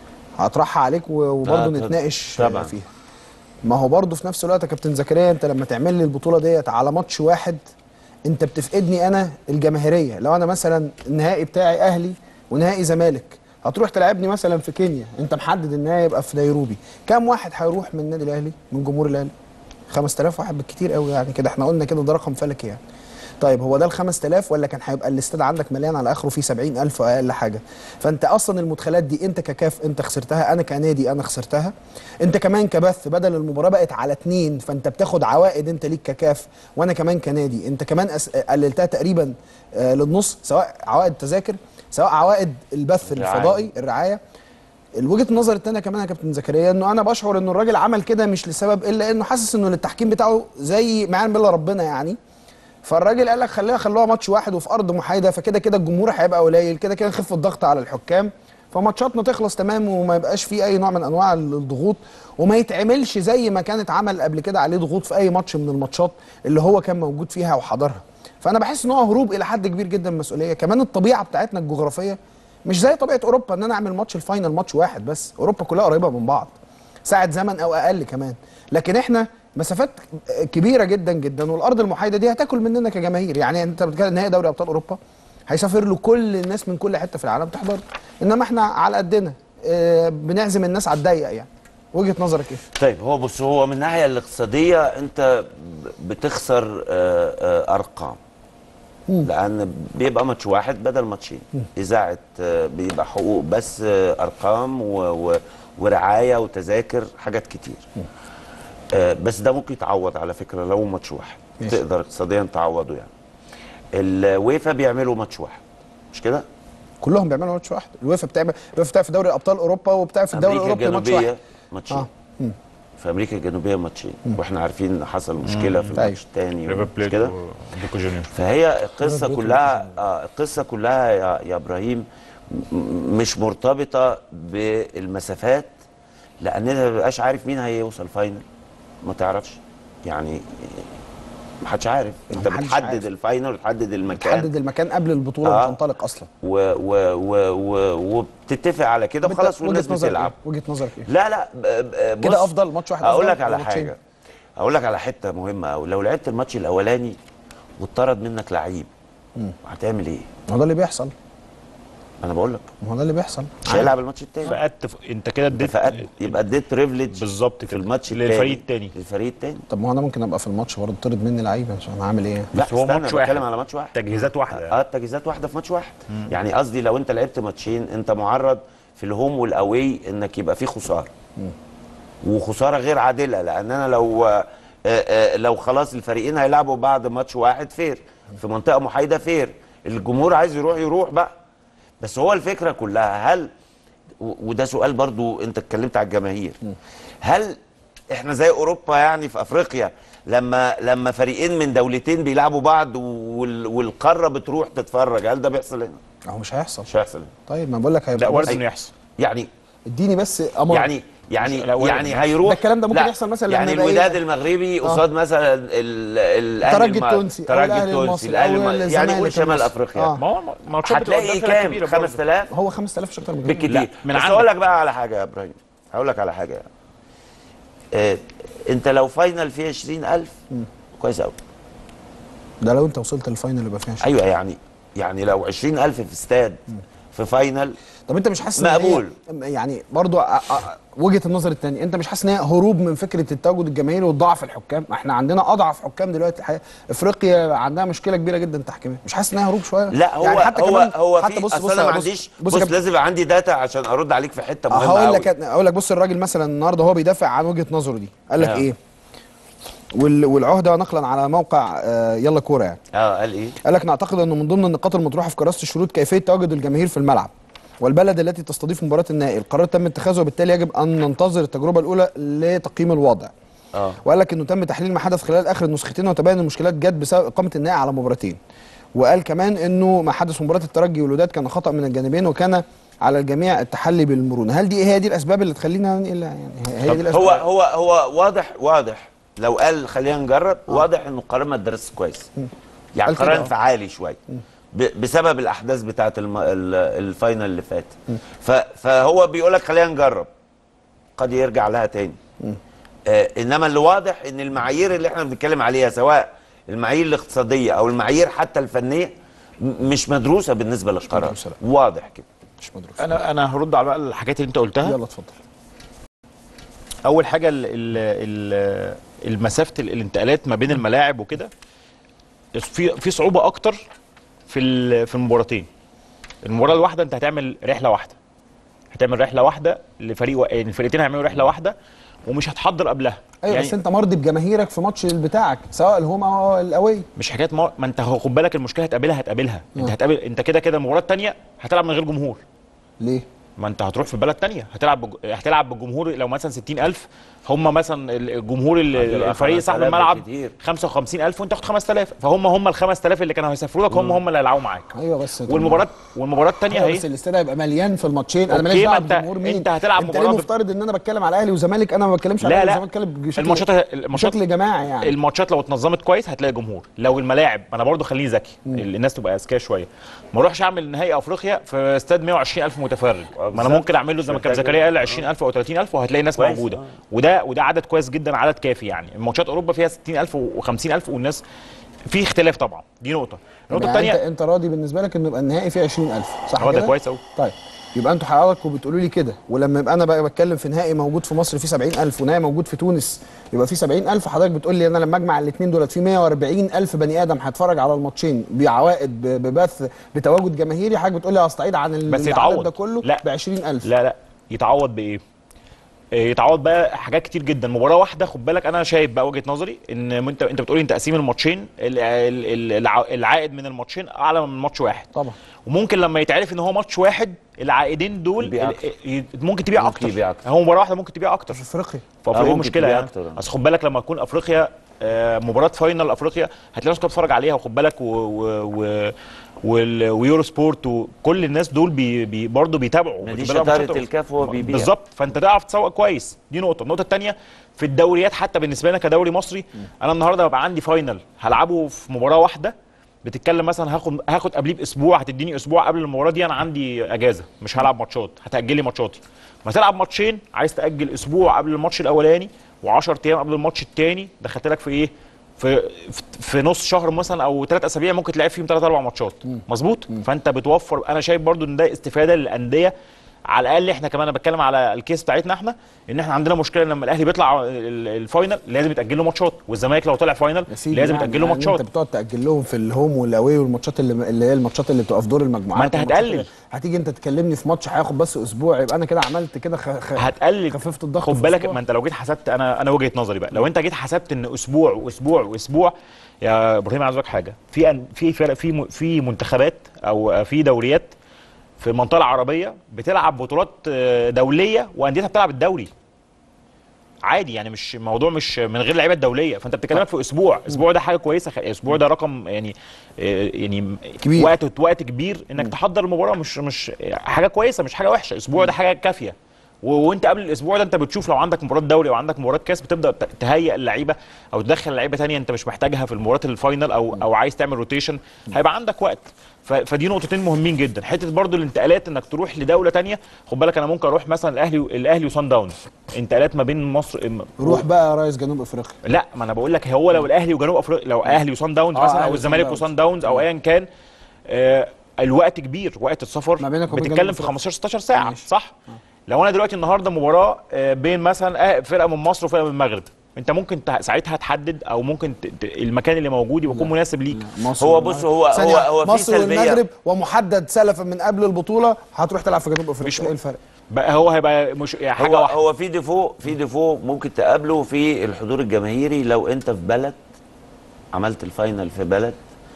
هطرحها عليك و- وبرضه آه، نتناقش آه، طبعاً. فيها ما هو برضه في نفس الوقت يا كابتن زكريا انت لما تعمل لي البطوله ديت على ماتش واحد انت بتفقدني انا الجماهيريه لو انا مثلا النهائي بتاعي اهلي ونهائي زمالك هتروح تلعبني مثلا في كينيا انت محدد النهائي يبقى في نيروبي كام واحد هيروح من النادي الاهلي من جمهور الاهلي 5000 واحد بالكتير قوي يعني كده احنا قلنا كده ده رقم فلكي يعني طيب هو ده ال 5000 ولا كان هيبقى الاستاد عندك مليان على اخره فيه 70000 اقل حاجه فانت اصلا المدخلات دي انت ككاف انت خسرتها انا كنادي انا خسرتها انت كمان كبث بدل المباراه بقت على اتنين فانت بتاخد عوائد انت ليك ككاف وانا كمان كنادي انت كمان أس... قللتها تقريبا آه للنص سواء عوائد تذاكر سواء عوائد البث الرعاية. الفضائي الرعايه الوجهه النظر الثانيه كمان يا كابتن زكريا انه انا بشعر انه الراجل عمل كده مش لسبب الا انه حاسس انه التحكيم بتاعه زي ما يعلم بالله ربنا يعني فالراجل قال لك خليها خلوها ماتش واحد وفي ارض محايده فكده كده الجمهور هيبقى قليل كده كده نخف الضغط على الحكام فماتشاتنا تخلص تمام وما يبقاش فيه اي نوع من انواع الضغوط وما يتعملش زي ما كانت عمل قبل كده عليه ضغوط في اي ماتش من الماتشات اللي هو كان موجود فيها وحضرها فانا بحس ان هو هروب الى حد كبير جدا من المسؤوليه كمان الطبيعه بتاعتنا الجغرافيه مش زي طبيعه اوروبا ان انا اعمل ماتش الفاينل ماتش واحد بس اوروبا كلها قريبه من بعض ساعه زمن او اقل كمان لكن احنا مسافات كبيره جدا جدا والارض المحايده دي هتاكل مننا كجماهير يعني انت بتتكلم نهائي دوري ابطال اوروبا هيسافر له كل الناس من كل حته في العالم تحضر انما احنا على قدنا آه، بنعزم الناس على الضيق يعني وجهه نظرك ايه طيب هو بص هو من الناحيه الاقتصاديه انت بتخسر آه، آه، ارقام لان بيبقى ماتش واحد بدل ماتشين اذاعه آه، بيبقى حقوق بس آه، ارقام و- و- ورعايه وتذاكر حاجات كتير آه، بس ده ممكن يتعوض على فكره لو ماتش واحد ماشي. تقدر اقتصاديا تعوضه يعني الويفا بيعملوا ماتش واحد مش كده؟ كلهم بيعملوا ماتش واحد الويفا بتعمل الويفا بتعمل في دوري ابطال اوروبا وبتعمل في الدوري امريكا الاوروبي ماتش الجنوبيه واحد ماتشين اه مم. في امريكا الجنوبيه ماتشين واحنا عارفين ان حصل مشكله في أيوة. الماتش الثاني ريفر مش بليت كده وديكو جونيور فهي القصه بليت كلها آه القصه كلها يا, يا ابراهيم م- مش مرتبطه بالمسافات لان انت ما بتبقاش عارف مين هيوصل فاينل ما تعرفش يعني ما حدش عارف انت محدش بتحدد عارف. الفاينل وتحدد المكان تحدد المكان قبل البطوله آه. ما تنطلق اصلا و و و و وبتتفق على كده وخلاص وجهة والناس نظرك بتلعب إيه؟ وجهه نظرك ايه لا لا ب- ب- كده بص، افضل ماتش واحد اقول أفضل لك على ولا ماتشين؟ حاجه اقول لك على حته مهمه قوي لو لعبت الماتش الاولاني واتطرد منك لعيب هتعمل ايه ما هو ده اللي بيحصل انا بقول لك ما هو ده اللي بيحصل مش هيلعب الماتش التاني فقدت ف- انت كده اديت فقد يبقى اديت بريفليج بالظبط في الماتش للفريق التاني للفريق التاني طب ما هو انا ممكن ابقى في الماتش برضه طرد مني لعيبه عشان هعمل ايه لا بس هو استنى ماتش بتكلم واحد. على ماتش واحد تجهيزات واحده اه التجهيزات واحده في ماتش واحد يعني قصدي لو انت لعبت ماتشين انت معرض في الهوم والاوي انك يبقى في خساره وخساره غير عادله لان انا لو آه آه لو خلاص الفريقين هيلعبوا بعد ماتش واحد فير في منطقه محايده فير الجمهور عايز يروح يروح بقى بس هو الفكره كلها هل و- وده سؤال برضو انت اتكلمت على الجماهير هل احنا زي اوروبا يعني في افريقيا لما لما فريقين من دولتين بيلعبوا بعض وال والقاره بتروح تتفرج هل ده بيحصل هنا؟ اهو مش هيحصل مش هيحصل هنا طيب ما بقول لك لا هيبقى وارد بس- انه يحصل يعني اديني بس امر يعني يعني لا، وارد يعني إنه هيروح ده الكلام ده ممكن لا، يحصل مثلا لما يعني يبقى إيه؟ الوداد المغربي قصاد مثلا ال- ال- الترجي الأهلي الم- التونسي أو الترجي الأهلي التونسي المصري الاهلي أو الم- يعني الزمالك قول شمال المصري. افريقيا آه. ما هو ماتشات بتبقى هتلاقي قدام فرق كام كبيرة برضه. 5000 هو 5000 مش اكتر من كده بالكتير لا، من بس عندك. اقول لك بقى على حاجه يا ابراهيم هقول لك على حاجه آه انت لو فاينل فيه 20000 كويس قوي ده لو انت وصلت للفاينل يبقى فيها شيء ايوه يعني يعني لو 20000 في استاد في فاينل طب انت مش حاسس ان هي- مقبول. يعني برضو أ- أ- وجهه النظر الثانيه انت مش حاسس ان هي هروب من فكره التواجد الجماهيري وضعف الحكام ما احنا عندنا اضعف حكام دلوقتي الحقيقه افريقيا عندها مشكله كبيره جدا تحكيميه مش حاسس ان هي هروب شويه لا هو يعني حتى هو كمان هو حتى في بص اصل بص انا ما بص- عنديش بص, بص, بص لازم يبقى عندي داتا عشان ارد عليك في حته مهمه هقول قوي. لك اقول لك بص الراجل مثلا النهارده هو بيدافع عن وجهه نظره دي قال لك آه. ايه وال- والعهده نقلا على موقع آه، يلا كوره يعني اه قال ايه قال لك نعتقد انه من ضمن النقاط المطروحه في كراسه الشروط كيفيه تواجد الجماهير في الملعب والبلد التي تستضيف مباراه النهائي القرار تم اتخاذه وبالتالي يجب ان ننتظر التجربه الاولى لتقييم الوضع اه وقال لك انه تم تحليل ما حدث خلال اخر النسختين وتبين المشكلات جت بسبب اقامه النهائي على مباراتين وقال كمان انه ما حدث في مباراه الترجي والوداد كان خطا من الجانبين وكان على الجميع التحلي بالمرونه هل دي هي دي الاسباب اللي تخلينا ننقل يعني هي دي الاسباب هو هو هو واضح واضح لو قال خلينا نجرب واضح انه القرار ما اتدرسش كويس يعني قال كده قرار آه. انفعالي شويه ب- بسبب الاحداث بتاعه الم... ال- الفاينل اللي فات ف... فهو بيقول لك خلينا نجرب قد يرجع لها تاني آه انما اللي واضح ان المعايير اللي احنا بنتكلم عليها سواء المعايير الاقتصاديه او المعايير حتى الفنيه م- مش مدروسه بالنسبه للقرار مدروسة، لا. واضح كده مش مدروس انا انا هرد على بقى الحاجات اللي انت قلتها يلا اتفضل اول حاجه ال ال ال المسافه ال- الانتقالات ما بين الملاعب وكده في في صعوبه اكتر في ال- في المباراتين المباراه الواحده انت هتعمل رحله واحده هتعمل رحله واحده لفريق و... يعني الفرقتين هيعملوا رحله واحده ومش هتحضر قبلها ايوه يعني بس انت مرضي بجماهيرك في ماتش بتاعك سواء الهوم او الاوي مش حكايه ما, ما انت خد بالك المشكله هتقابلها هتقابلها انت آه. هتقابل انت كده كده المباراه الثانيه هتلعب من غير جمهور ليه؟ ما انت هتروح في بلد تانية هتلعب بج... هتلعب بالجمهور لو مثلا 60000 هم مثلا الجمهور ال- هتبقى الفريق صاحب 5000 الملعب بالكتير. 55000 وانت تاخد 5000 فهم هم ال 5000 اللي كانوا هيسافروا لك هم هم اللي هيلعبوا معاك ايوه بس والمباراه والمباراه الثانيه ايوه هي بس الاستاد هيبقى مليان في الماتشين انا اوكي، ماليش دعوه ما انت- بالجمهور مين انت هتلعب انت مباراة ليه ب- مفترض ان انا بتكلم على اهلي وزمالك انا ما بتكلمش على لا اهلي لا وزمالك بتكلم بشكل الماتشات الماتشات بشكل جماعي يعني الماتشات لو اتنظمت كويس هتلاقي جمهور لو الملاعب انا برضو خليني ذكي الناس تبقى اذكياء شويه ما اروحش اعمل نهائي افريقيا في استاد 120000 متفرج ما انا بالظبط. ممكن اعمل له زي ما كان محتاج- زكريا قال 20000 او 30000 وهتلاقي الناس كويس، موجوده آه. وده وده عدد كويس جدا عدد كافي يعني ماتشات اوروبا فيها 60000 و50000 والناس في اختلاف طبعا دي نقطه النقطه يعني انت الثانيه انت راضي بالنسبه لك انه يبقى النهائي فيه 20000 صح هو ده كده؟ كويس قوي طيب يبقى انتوا حضراتكم بتقولوا لي كده ولما يبقى انا بقى بتكلم في نهائي موجود في مصر فيه 70000 ونهائي موجود في تونس يبقى فيه 70000 حضرتك بتقول لي انا لما اجمع الاثنين دولت في 140000 بني ادم هيتفرج على الماتشين بعوائد ب- ببث بتواجد جماهيري حضرتك بتقول لي هستعيد عن ال- بس العدد يتعوض. ده كله لا. ب 20000 لا لا يتعوض بايه؟ إيه، يتعوض بقى حاجات كتير جدا مباراه واحده خد بالك انا شايف بقى وجهه نظري ان انت انت بتقولي انت تقسيم الماتشين ال- ال- ال- الع- العائد من الماتشين اعلى من ماتش واحد طبعا وممكن لما يتعرف ان هو ماتش واحد العائدين دول يبيع ال- أكتر. ي- ممكن تبيع ممكن اكتر يبيع أكتر. هو مباراه واحده ممكن تبيع اكتر في افريقيا في افريقيا ممكن مشكله تبيع يعني أكتر. اصل خد بالك لما تكون افريقيا آه، مباراه فاينل افريقيا هتلاقي ناس كلها بتتفرج عليها وخد بالك و... و... و... وال- ويورو سبورت وكل الناس دول بي... بي... برضه بيتابعوا ما دي بتتابع شطاره ماتشات الكاف وهو بيبيع بالظبط فانت تعرف تسوق كويس دي نقطه النقطه الثانيه في الدوريات حتى بالنسبه لنا كدوري مصري انا النهارده ببقى عندي فاينل هلعبه في مباراه واحده بتتكلم مثلا هاخد هاخد قبليه باسبوع هتديني اسبوع قبل المباراه دي انا عندي اجازه مش هلعب ماتشات هتاجلي ماتشاتي ما تلعب ماتشين عايز تاجل اسبوع قبل الماتش الاولاني و10 ايام قبل الماتش الثاني دخلت لك في ايه في في- في نص شهر مثلا او ثلاث اسابيع ممكن تلعب فيهم ثلاث اربع ماتشات مظبوط فانت بتوفر انا شايف برضو ان ده استفاده للانديه على الاقل احنا كمان انا بتكلم على الكيس بتاعتنا احنا ان احنا عندنا مشكله لما الاهلي بيطلع ال- الفاينل لازم يتاجل له ماتشات والزمالك لو طلع فاينل يا سيدي لازم يعني- يتاجل له يعني ماتشات انت بتقعد تاجل لهم في الهوم والاوي والماتشات اللي, اللي هي الماتشات اللي بتبقى في دور المجموعات ما انت والماتشات هتقلل. اللي- هتيجي انت تكلمني في ماتش هياخد بس اسبوع يبقى انا كده عملت كده خ... خ... هتقلل خففت الضغط خد في بالك أسبوع. ما انت لو جيت حسبت انا انا وجهه نظري بقى لو انت جيت حسبت ان اسبوع واسبوع واسبوع يا ابراهيم عايز أقول لك حاجه في أن- في فرق في م- في منتخبات او في دوريات في المنطقه العربيه بتلعب بطولات آه، دوليه وانديتها بتلعب الدوري عادي يعني مش الموضوع مش من غير لعيبه دوليه فانت بتتكلمك في اسبوع اسبوع ده حاجه كويسه خ- اسبوع ده رقم يعني آه، يعني كبير. وقت وقت كبير انك تحضر المباراه مش مش حاجه كويسه مش حاجه وحشه اسبوع ده حاجه كافيه و- وانت قبل الاسبوع ده انت بتشوف لو عندك مباراه دوري او عندك مباراه كاس بتبدا ت- تهيئ اللعيبه او تدخل لعيبه تانية انت مش محتاجها في المباراه الفاينل او او عايز تعمل روتيشن هيبقى عندك وقت ف- فدي نقطتين مهمين جدا حته برضو الانتقالات انك تروح لدوله تانية خد بالك انا ممكن اروح مثلا الاهلي الاهلي وصن داونز انتقالات ما بين مصر روح بقى يا ريس جنوب افريقيا لا ما انا بقول لك هو لو الاهلي وجنوب افريقيا لو اهلي وصن داونز آه، مثلا أهلي او وصن الزمالك داونز. وصن داونز او ايا كان آه الوقت كبير وقت السفر ما بينك وبين بتتكلم جنوب في أفريقيا. 15 16 ساعه ماشي. صح لو انا دلوقتي النهارده مباراه آه، بين مثلا آه، فرقه من مصر وفرقه من المغرب انت ممكن ت- ساعتها تحدد او ممكن ت- ت- المكان اللي موجود يكون مناسب ليك مصر هو والمغرب. بص هو ثانية هو واحدة. هو في مصر سلبيه والمغرب ومحدد سلفا من قبل البطوله هتروح تلعب في جنوب افريقيا مش م- ايه الفرق؟ بقى هو هيبقى مش يعني حاجه هو واحده هو في ديفو في ديفو ممكن تقابله في الحضور الجماهيري لو انت في بلد عملت الفاينل في بلد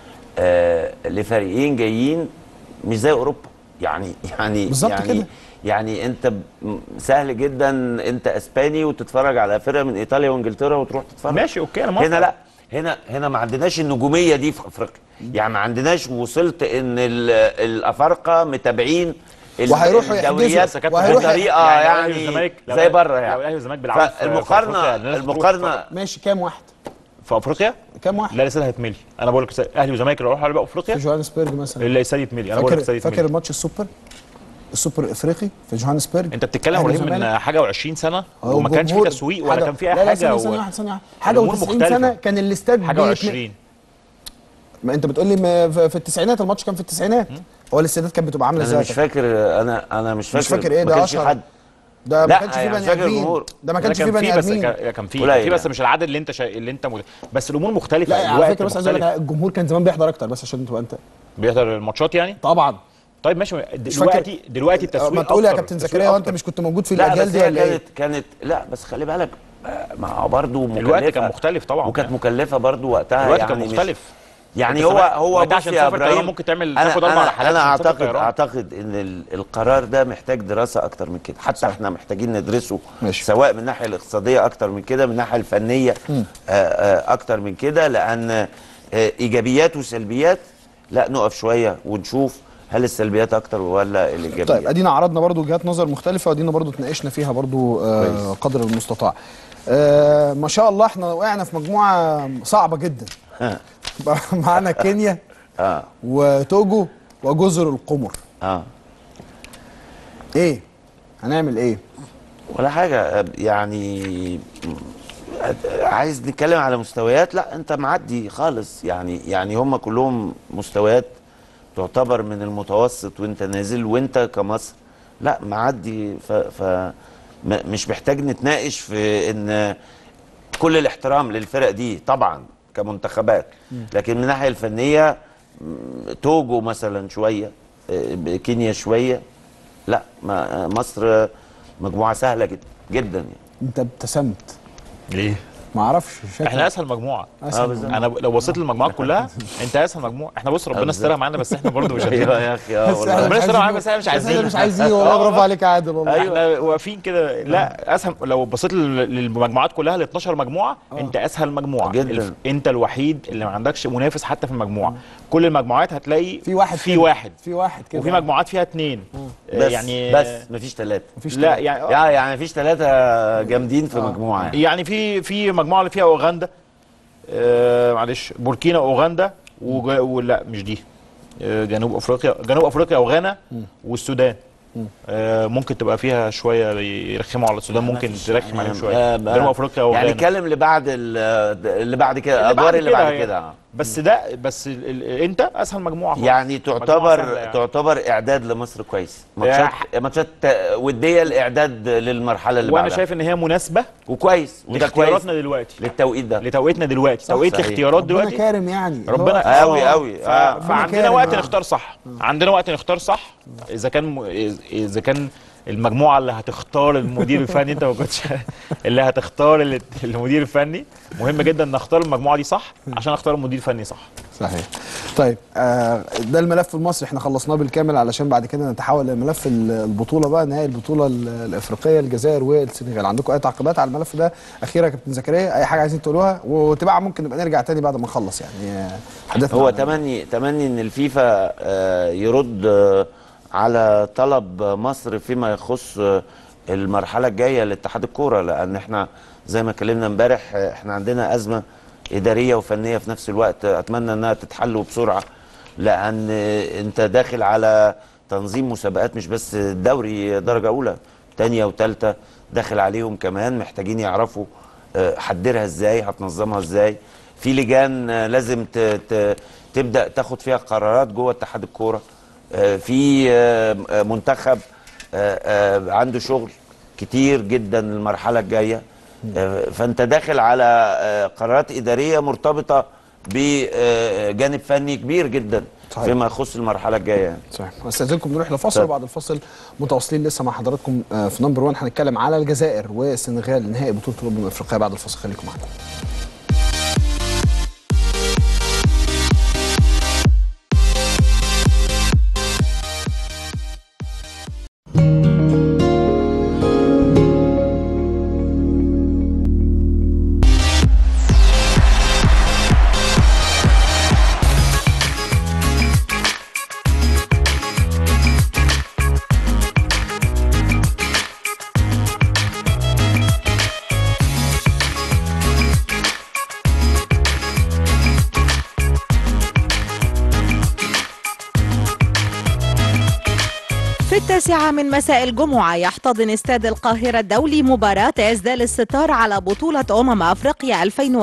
آه لفريقين جايين مش زي اوروبا يعني يعني بالظبط يعني كده. يعني انت ب- سهل جدا انت اسباني وتتفرج على فرقه من ايطاليا وانجلترا وتروح تتفرج ماشي اوكي انا موافق هنا لا هنا هنا ما عندناش النجوميه دي في افريقيا يعني ما عندناش وصلت ان ال- الافارقه متابعين ال- وهيروحوا يحجزوا. الدوريات بس يا كابتن وهيروح- بطريقه لو الأهلي يعني والزمالك- لو زي الأهلي- بره لو يعني الاهلي والزمالك بيلعبوا في- في فالمقارنه أفريقيا، الناس بتروح المقارنه ماشي كام واحد؟ في افريقيا كام واحد؟ لا الاستاد هيتملي انا بقول لك اهلي وزمالك لو راحوا على بقى في افريقيا جوهانسبرج مثلا الاستاد يتملي انا بقول لك فاكر الاستاد فاكر يتملي الماتش السوبر السوبر الافريقي في جوهانسبرج انت بتتكلم أهلي ابراهيم وزمالك. من حاجه و20 سنه هو وما كانش في جمهور- تسويق ولا حاجة- كان في اي لا لا حاجه ثانية و- ثانية واحدة ثانية واحدة حاجة الأمور و90 مختلفة. سنة كان الاستاد حاجه بيتم- و20 ما انت بتقول لي ما في في التسعينات الماتش كان في التسعينات هو الاستادات كانت بتبقى عامله انا ازاي مش فاكر انا انا مش فاكر مش فاكر ايه ما ده كانش في اشهر حد ده ما لا، كانش فيه يعني مش بني فاكر ادمين الجمهور. ده ما لا، كانش فيه بني بس ادمين كان كان في قليل كان في بس يعني. مش العدد اللي انت شا... اللي انت مد... بس الامور مختلفه لا على الوقت فكره بس عايز اقول لك مختلف. الجمهور كان زمان بيحضر اكتر بس عشان تبقى انت بيحضر الماتشات يعني طبعا طيب ماشي فاكر- دلوقتي دلوقتي التسويق ما تقول يا أكتر، كابتن التسويق زكريا وانت أكتر. مش كنت موجود في لا الاجيال بس دي هي ولا ايه؟ كانت كانت لا بس خلي بالك آه، ما برضه مكلفه الوقت كان مختلف طبعا وكانت مكلفه برضه وقتها الوقت يعني كان مش- مختلف يعني انت هو زمان- هو وقتها بص عشان يا تسافر طيران ابراهيم ممكن تعمل- انا تاخد أربع انا رحلات انا عشان تسافر اعتقد طيران. اعتقد ان ال- القرار ده محتاج دراسه اكتر من كده حتى احنا محتاجين ندرسه ماشي. سواء من الناحيه الاقتصاديه اكتر من كده من الناحيه الفنيه آه، آه، اكتر من كده لان آه، ايجابيات وسلبيات لا نقف شويه ونشوف هل السلبيات اكتر ولا الايجابيات طيب ادينا عرضنا برضو وجهات نظر مختلفه وادينا برضو اتناقشنا فيها برضو آه كويس. قدر المستطاع آه ما شاء الله احنا وقعنا في مجموعه صعبه جدا ها. بقى معانا كينيا اه وتوجو وجزر القمر اه ايه هنعمل ايه ولا حاجة آه، يعني آه، عايز نتكلم على مستويات لا انت معدي خالص يعني يعني هم كلهم مستويات تعتبر من المتوسط وانت نازل وانت كمصر لا معدي ف, ف م- مش محتاج نتناقش في ان كل الاحترام للفرق دي طبعا كمنتخبات لكن من الناحيه الفنيه م، توجو مثلا شويه آه، كينيا شويه لا ما مصر مجموعه سهله جدا جدا يعني انت ابتسمت ليه؟ ما اعرفش شكلك احنا اسهل مجموعه أسهل آه، بالظبط. انا لو بصيت للمجموعات كلها انت اسهل مجموعه احنا بص ربنا بالظبط. استرها معانا بس احنا برضه مش ايوه قادرين يا اخي اه بس والله إحنا ربنا مش يسترها عايزين- معانا بس احنا مش بس احنا عايزين مش عايزين والله برافو عليك يا عادل والله احنا واقفين كده لا اسهل لو بصيت لل- للمجموعات كلها ال 12 مجموعه انت اسهل مجموعه جداً. الف- انت الوحيد اللي ما عندكش منافس حتى في المجموعه كل المجموعات هتلاقي في واحد في كده. واحد في واحد كده وفي مجموعات فيها اثنين بس يعني بس مفيش ثلاثه مفيش لا كده. يعني يعني يعني مفيش ثلاثه جامدين في مجموعه يعني. يعني في في مجموعه اللي فيها اوغندا آه معلش بوركينا اوغندا وج... ولا مش دي آه جنوب افريقيا جنوب افريقيا وغانا والسودان آه ممكن تبقى فيها شويه يرخموا على السودان ممكن ترخم عليهم شويه آه، جنوب افريقيا وغانا يعني اتكلم اللي بعد ال- اللي بعد كده اللي الادوار بعد اللي كده بعد هي- كده بس ده بس ال... ال... انت اسهل مجموعه خالص. يعني مجموعة تعتبر سهلة يعني. تعتبر اعداد لمصر كويس ماتشات ماتشات وديه الاعداد للمرحله اللي وانا بعدها شايف ان هي مناسبه وكويس وده كويس لاختياراتنا دلوقتي للتوقيت ده لتوقيتنا دلوقتي توقيت صحيح. الاختيارات ربنا دلوقتي كارم يعني ربنا اللي هو- قوي آه. قوي ف... اه فعندنا كارم، وقت آه. نختار صح عندنا وقت نختار صح اذا كان م... اذا كان المجموعه اللي هتختار المدير الفني انت ما كنتش اللي هتختار ال- المدير الفني مهم جدا نختار المجموعه دي صح عشان اختار المدير الفني صح صحيح طيب آه ده الملف المصري احنا خلصناه بالكامل علشان بعد كده نتحول لملف ال- البطوله بقى نهائي البطوله ال- الافريقيه الجزائر والسنغال عندكم اي تعقيبات على الملف ده اخيرا يا كابتن زكريا اي حاجه عايزين تقولوها وتباع ممكن نبقى نرجع تاني بعد ما نخلص يعني آه، حدثنا هو عن- تمني تمني ان الفيفا آه، يرد آه، على طلب مصر فيما يخص آه، المرحله الجايه لاتحاد الكوره لان احنا زي ما اتكلمنا امبارح آه، احنا عندنا ازمه اداريه وفنيه في نفس الوقت آه، اتمنى انها تتحل وبسرعه لان آه، انت داخل على تنظيم مسابقات مش بس دوري درجه اولى تانية وتالتة داخل عليهم كمان محتاجين يعرفوا آه، هتديرها ازاي هتنظمها ازاي في لجان آه، لازم ت- ت- تبدا تاخد فيها قرارات جوه اتحاد الكوره آه، في آه، آه، منتخب آه، آه، عنده شغل كتير جدا المرحله الجايه آه، فانت داخل على آه، قرارات اداريه مرتبطه بجانب فني كبير جدا صحيح. فيما يخص المرحله الجايه يعني. صحيح استاذنكم نروح لفاصل اتفضل. وبعد الفاصل متواصلين لسه مع حضراتكم آه، في نمبر 1 هنتكلم على الجزائر والسنغال نهائي بطوله الامم الافريقيه بعد الفاصل خليكم معانا في التاسعة من مساء الجمعة يحتضن استاد القاهرة الدولي مباراة إسدال الستار على بطولة أمم أفريقيا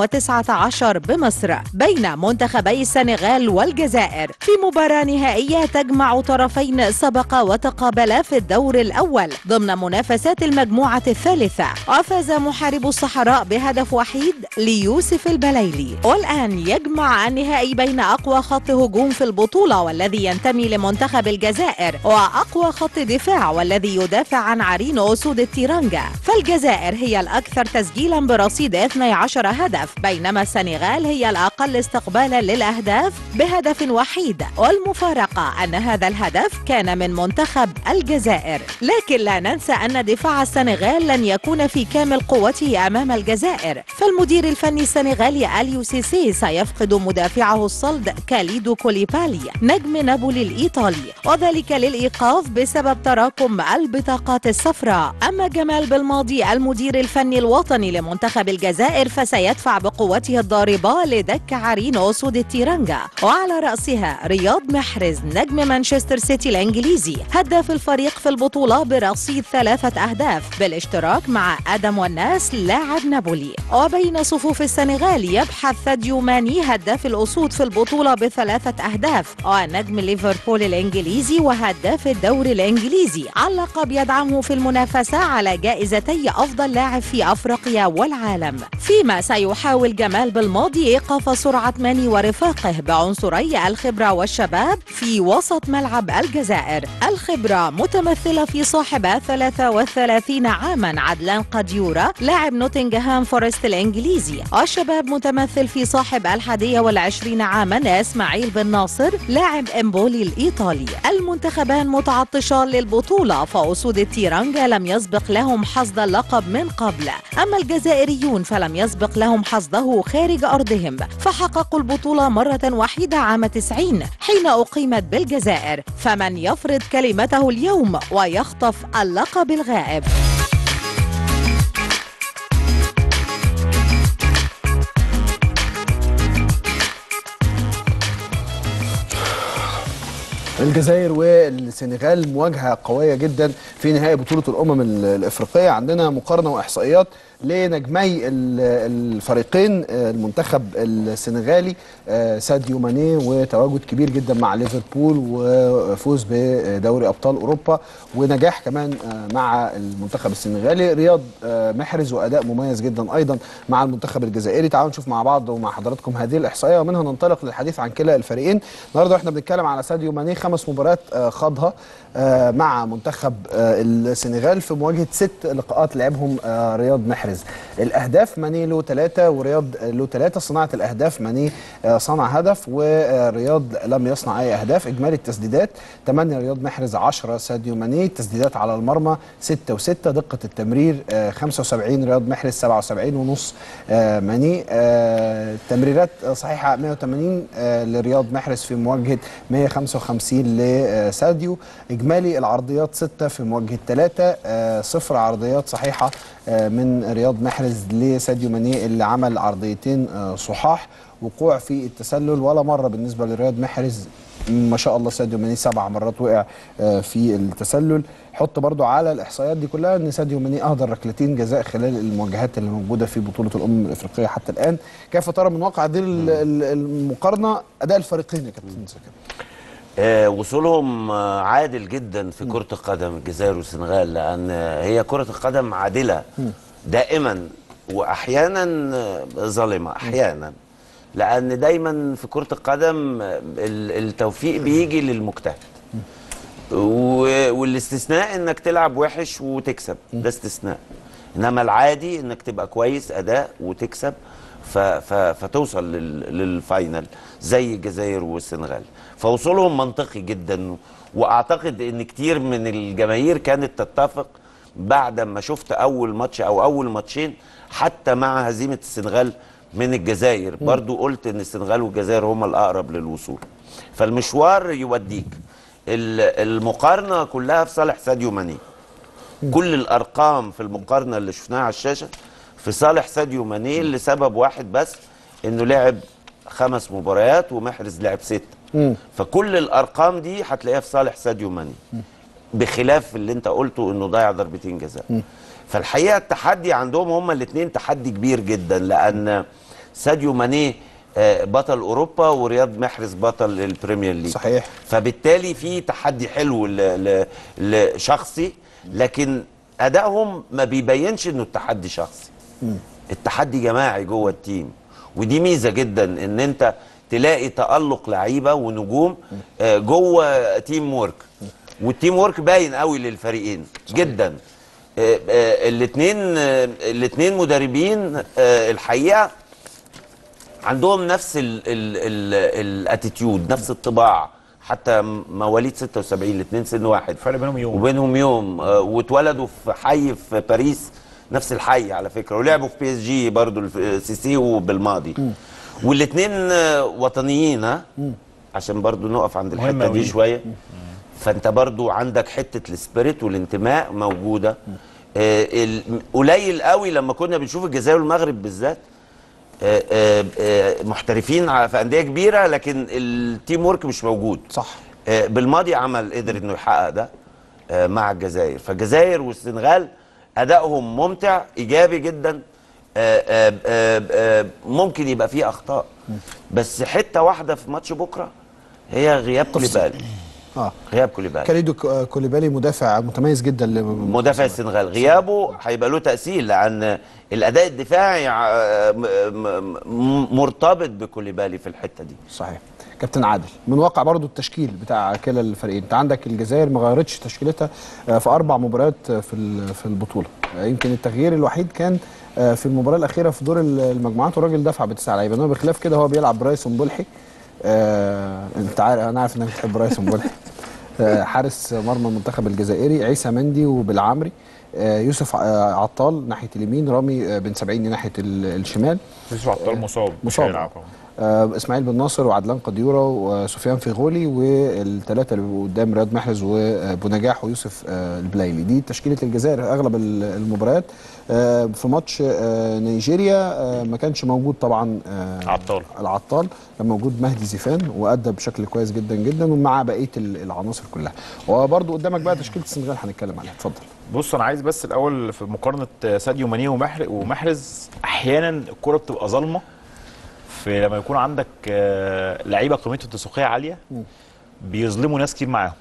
2019 بمصر بين منتخبي السنغال والجزائر في مباراة نهائية تجمع طرفين سبق وتقابلا في الدور الأول ضمن منافسات المجموعة الثالثة وفاز محارب الصحراء بهدف وحيد ليوسف البليلي والآن يجمع النهائي بين أقوى خط هجوم في البطولة والذي ينتمي لمنتخب الجزائر وأقوى خط دفاع والذي يدافع عن عرين أسود التيرانجا فالجزائر هي الأكثر تسجيلا برصيد 12 هدف بينما السنغال هي الأقل استقبالا للأهداف بهدف وحيد والمفارقة أن هذا الهدف كان من منتخب الجزائر لكن لا ننسى أن دفاع السنغال لن يكون في كامل قوته أمام الجزائر فالمدير الفني السنغالي أليو سيسي سيفقد مدافعه الصلد كاليدو كوليبالي نجم نابولي الإيطالي وذلك للإيقاف بسبب تراكم البطاقات الصفراء أما جمال بالماضي المدير الفني الوطني لمنتخب الجزائر فسيدفع بقوته الضاربة لدك عرين أسود التيرانجا وعلى رأسها رياض محرز نجم مانشستر سيتي الإنجليزي هداف الفريق في البطولة برصيد ثلاثة أهداف بالاشتراك مع آدم والناس لاعب نابولي وبين صفوف السنغال يبحث ثاديو ماني هداف الأسود في البطولة بثلاثة أهداف ونجم ليفربول الإنجليزي وهداف الدوري الإنجليزي على لقب يدعمه في المنافسة على جائزتي أفضل لاعب في أفريقيا والعالم فيما سيحاول جمال بالماضي إيقاف سرعة ماني ورفاقه بعنصري الخبرة والشباب في وسط ملعب الجزائر الخبرة متمثلة في صاحب 33 عاما عدلان قديورة لاعب نوتنغهام فورست الإنجليزي والشباب متمثل في صاحب الحادية والعشرين عاما إسماعيل بن ناصر لاعب إمبولي الإيطالي المنتخبان متعطشان للبطولة فأسود التيرانجا لم يسبق لهم حصد اللقب من قبل أما الجزائريون فلم يسبق لهم حصده خارج أرضهم فحققوا البطولة مرة واحدة عام 90 حين أقيمت بالجزائر فمن يفرض كلمته اليوم ويخطف اللقب الغائب الجزائر والسنغال مواجهه قويه جدا في نهائي بطوله الامم ال- الافريقيه عندنا مقارنه واحصائيات لنجمي ال- الفريقين آه، المنتخب السنغالي آه، ساديو ماني وتواجد كبير جدا مع ليفربول وفوز بدوري ابطال اوروبا ونجاح كمان آه، مع المنتخب السنغالي رياض آه، محرز واداء مميز جدا ايضا مع المنتخب الجزائري تعالوا نشوف مع بعض ومع حضراتكم هذه الاحصائيه ومنها ننطلق للحديث عن كلا الفريقين النهارده واحنا بنتكلم على ساديو ماني خمس مباريات آه، خاضها آه، مع منتخب آه، السنغال في مواجهه ست لقاءات لعبهم آه، رياض محرز الاهداف ماني له ثلاثه ورياض له ثلاثه صناعه الاهداف ماني آه، صنع هدف ورياض لم يصنع اي اهداف اجمالي التسديدات 8 رياض محرز 10 ساديو ماني تسديدات على المرمى 6 و6 دقه التمرير آه، 75 رياض محرز 77 ونص آه، ماني آه، تمريرات آه، صحيحه 180 آه، لرياض محرز في مواجهه 155 لساديو اجمالي العرضيات 6 في مواجهه 3 صفر عرضيات صحيحه آه، من رياض محرز لساديو ماني اللي عمل عرضيتين آه، صحاح وقوع في التسلل ولا مره بالنسبه لرياض محرز ما شاء الله ساديو ماني سبع مرات وقع آه، في التسلل حط برضو على الاحصائيات دي كلها ان ساديو ماني اهدر ركلتين جزاء خلال المواجهات اللي موجوده في بطوله الامم الافريقيه حتى الان كيف ترى من واقع هذه ال- ال- المقارنه اداء الفريقين يا كابتن زكي آه، وصولهم آه، عادل جدا في كرة القدم الجزائر والسنغال لأن آه، هي كرة القدم عادلة دائما وأحيانا آه، ظالمة أحيانا لأن دايما في كرة القدم آه، ال- التوفيق بيجي للمجتهد و- والاستثناء انك تلعب وحش وتكسب ده استثناء انما العادي انك تبقى كويس اداء وتكسب ف ف فتوصل لل للفاينل زي الجزائر والسنغال فوصولهم منطقي جدا واعتقد ان كتير من الجماهير كانت تتفق بعد ما شفت اول ماتش او اول ماتشين حتى مع هزيمه السنغال من الجزائر برضو قلت ان السنغال والجزائر هما الاقرب للوصول فالمشوار يوديك ال- المقارنه كلها في صالح ساديو ماني كل الارقام في المقارنه اللي شفناها على الشاشه في صالح ساديو ماني لسبب واحد بس انه لعب خمس مباريات ومحرز لعب ست فكل الارقام دي هتلاقيها في صالح ساديو ماني بخلاف اللي انت قلته انه ضيع ضربتين جزاء فالحقيقه التحدي عندهم هما الاثنين تحدي كبير جدا لان ساديو ماني آه، بطل اوروبا ورياض محرز بطل البريمير ليج صحيح. فبالتالي في تحدي حلو ل- ل- لشخصي لكن ادائهم ما بيبينش انه التحدي شخصي التحدي جماعي جوه التيم ودي ميزه جدا ان انت تلاقي تالق لعيبه ونجوم آه، جوه تيم وورك والتيم وورك باين قوي للفريقين جدا الاثنين الاثنين مدربين آه، الحقيقه عندهم نفس الاتيتيود نفس الطباع حتى مواليد 76 الاثنين سن واحد فرق بينهم يوم. وبينهم يوم آه، واتولدوا في حي في باريس نفس الحي على فكره ولعبوا في بي اس جي برضه الف- سيسي وبالماضي والاثنين وطنيين ها عشان برضه نقف عند مهم الحته دي أوي. شويه فانت برضو عندك حته السبيريت والانتماء موجوده آه، ال- قليل قوي لما كنا بنشوف الجزائر والمغرب بالذات آه، آه، آه، محترفين ع- في انديه كبيره لكن التيم ورك مش موجود صح آه، بالماضي عمل قدر انه يحقق ده آه، مع الجزائر فالجزائر والسنغال ادائهم ممتع ايجابي جدا آه، آه، آه، آه، ممكن يبقى فيه اخطاء بس حته واحده في ماتش بكره هي غياب كوليبالي اه غياب كوليبالي كاليدو ك- كوليبالي مدافع متميز جدا ل- مدافع السنغال غيابه هيبقى له تاثير لان الاداء الدفاعي آه، م- م- م- مرتبط بكوليبالي في الحته دي صحيح كابتن عادل من واقع برضو التشكيل بتاع كلا الفريقين انت عندك الجزائر ما غيرتش تشكيلتها آه، في اربع مباريات آه، في ال- في البطوله آه، يمكن التغيير الوحيد كان آه، في المباراه الاخيره في دور ال- المجموعات والراجل دفع بتسع لعيبه انما بخلاف كده هو بيلعب برايسون بولحي آه، انت عارف انا عارف انك بتحب برايسون بولحي آه، حارس مرمى المنتخب الجزائري عيسى مندي وبالعمري آه، يوسف آه، عطال ناحيه اليمين رامي آه، بن سبعيني ناحيه ال- الشمال يوسف عطال مصاب مش مصاب. هيلعب أهو. آه، اسماعيل بن ناصر وعدلان قديوره وسفيان فيغولي والثلاثه اللي بيبقوا قدام رياض محرز وابو نجاح ويوسف آه، البلايلي دي تشكيله الجزائر اغلب ال- المباريات آه، في ماتش آه، نيجيريا آه، ما كانش موجود طبعا آه، عطال. العطال كان موجود مهدي زيفان وادى بشكل كويس جدا جدا ومع بقيه ال- العناصر كلها وبرده قدامك بقى تشكيله السنغال هنتكلم عليها اتفضل بص انا عايز بس الاول في مقارنه ساديو ماني ومحر- ومحرز احيانا الكره بتبقى ظالمه في لما يكون عندك آه، لعيبه قيمتهم التسويقيه عاليه بيظلموا ناس كتير معاهم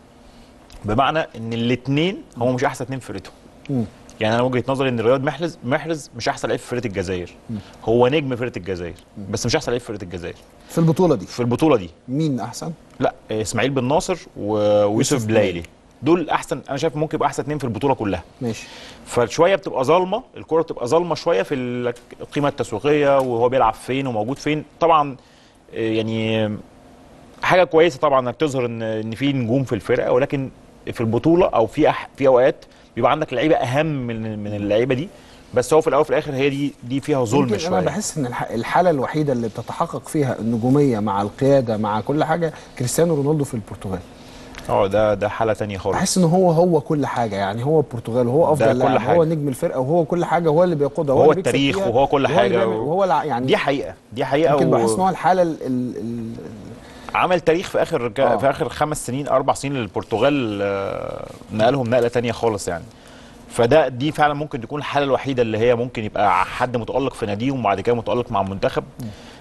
بمعنى ان الاثنين هم مش احسن اثنين في فرقتهم يعني انا وجهه نظري ان رياض محرز محرز مش احسن لعيب في فرقه الجزائر هو نجم فرقه الجزائر بس مش احسن لعيب في فرقه الجزائر في البطوله دي في البطوله دي مين احسن لا اسماعيل بن ناصر و- ويوسف بلايلي دول احسن انا شايف ممكن يبقى احسن اثنين في البطوله كلها ماشي فشويه بتبقى ظالمه الكره بتبقى ظالمه شويه في ال- القيمه التسويقيه وهو بيلعب فين وموجود فين طبعا آه، يعني حاجه كويسه طبعا انك تظهر ان ان في نجوم في الفرقه ولكن في البطوله او في أح في اوقات بيبقى عندك لعيبه اهم من من اللعيبه دي بس هو في الاول وفي الاخر هي دي دي فيها ظلم يمكن شويه انا بحس ان الح- الحاله الوحيده اللي بتتحقق فيها النجوميه مع القياده مع كل حاجه كريستيانو رونالدو في البرتغال اه ده ده حاله تانية خالص بحس ان هو هو كل حاجه يعني هو البرتغال وهو افضل كل لاعب حاجة. هو نجم الفرقه وهو كل حاجه وهو اللي بيقودها وهو اللي بيكسب التاريخ فيها، وهو كل اللي حاجة بيعمل- و- وهو الع- يعني دي حقيقه دي حقيقه يمكن و- بحس ان هو الحاله ال ال ال عمل تاريخ في اخر ك... آه. في اخر خمس سنين اربع سنين للبرتغال آه، نقلهم نقله تانية خالص يعني فده دي فعلا ممكن تكون الحاله الوحيده اللي هي ممكن يبقى حد متالق في ناديهم وبعد كده متالق مع المنتخب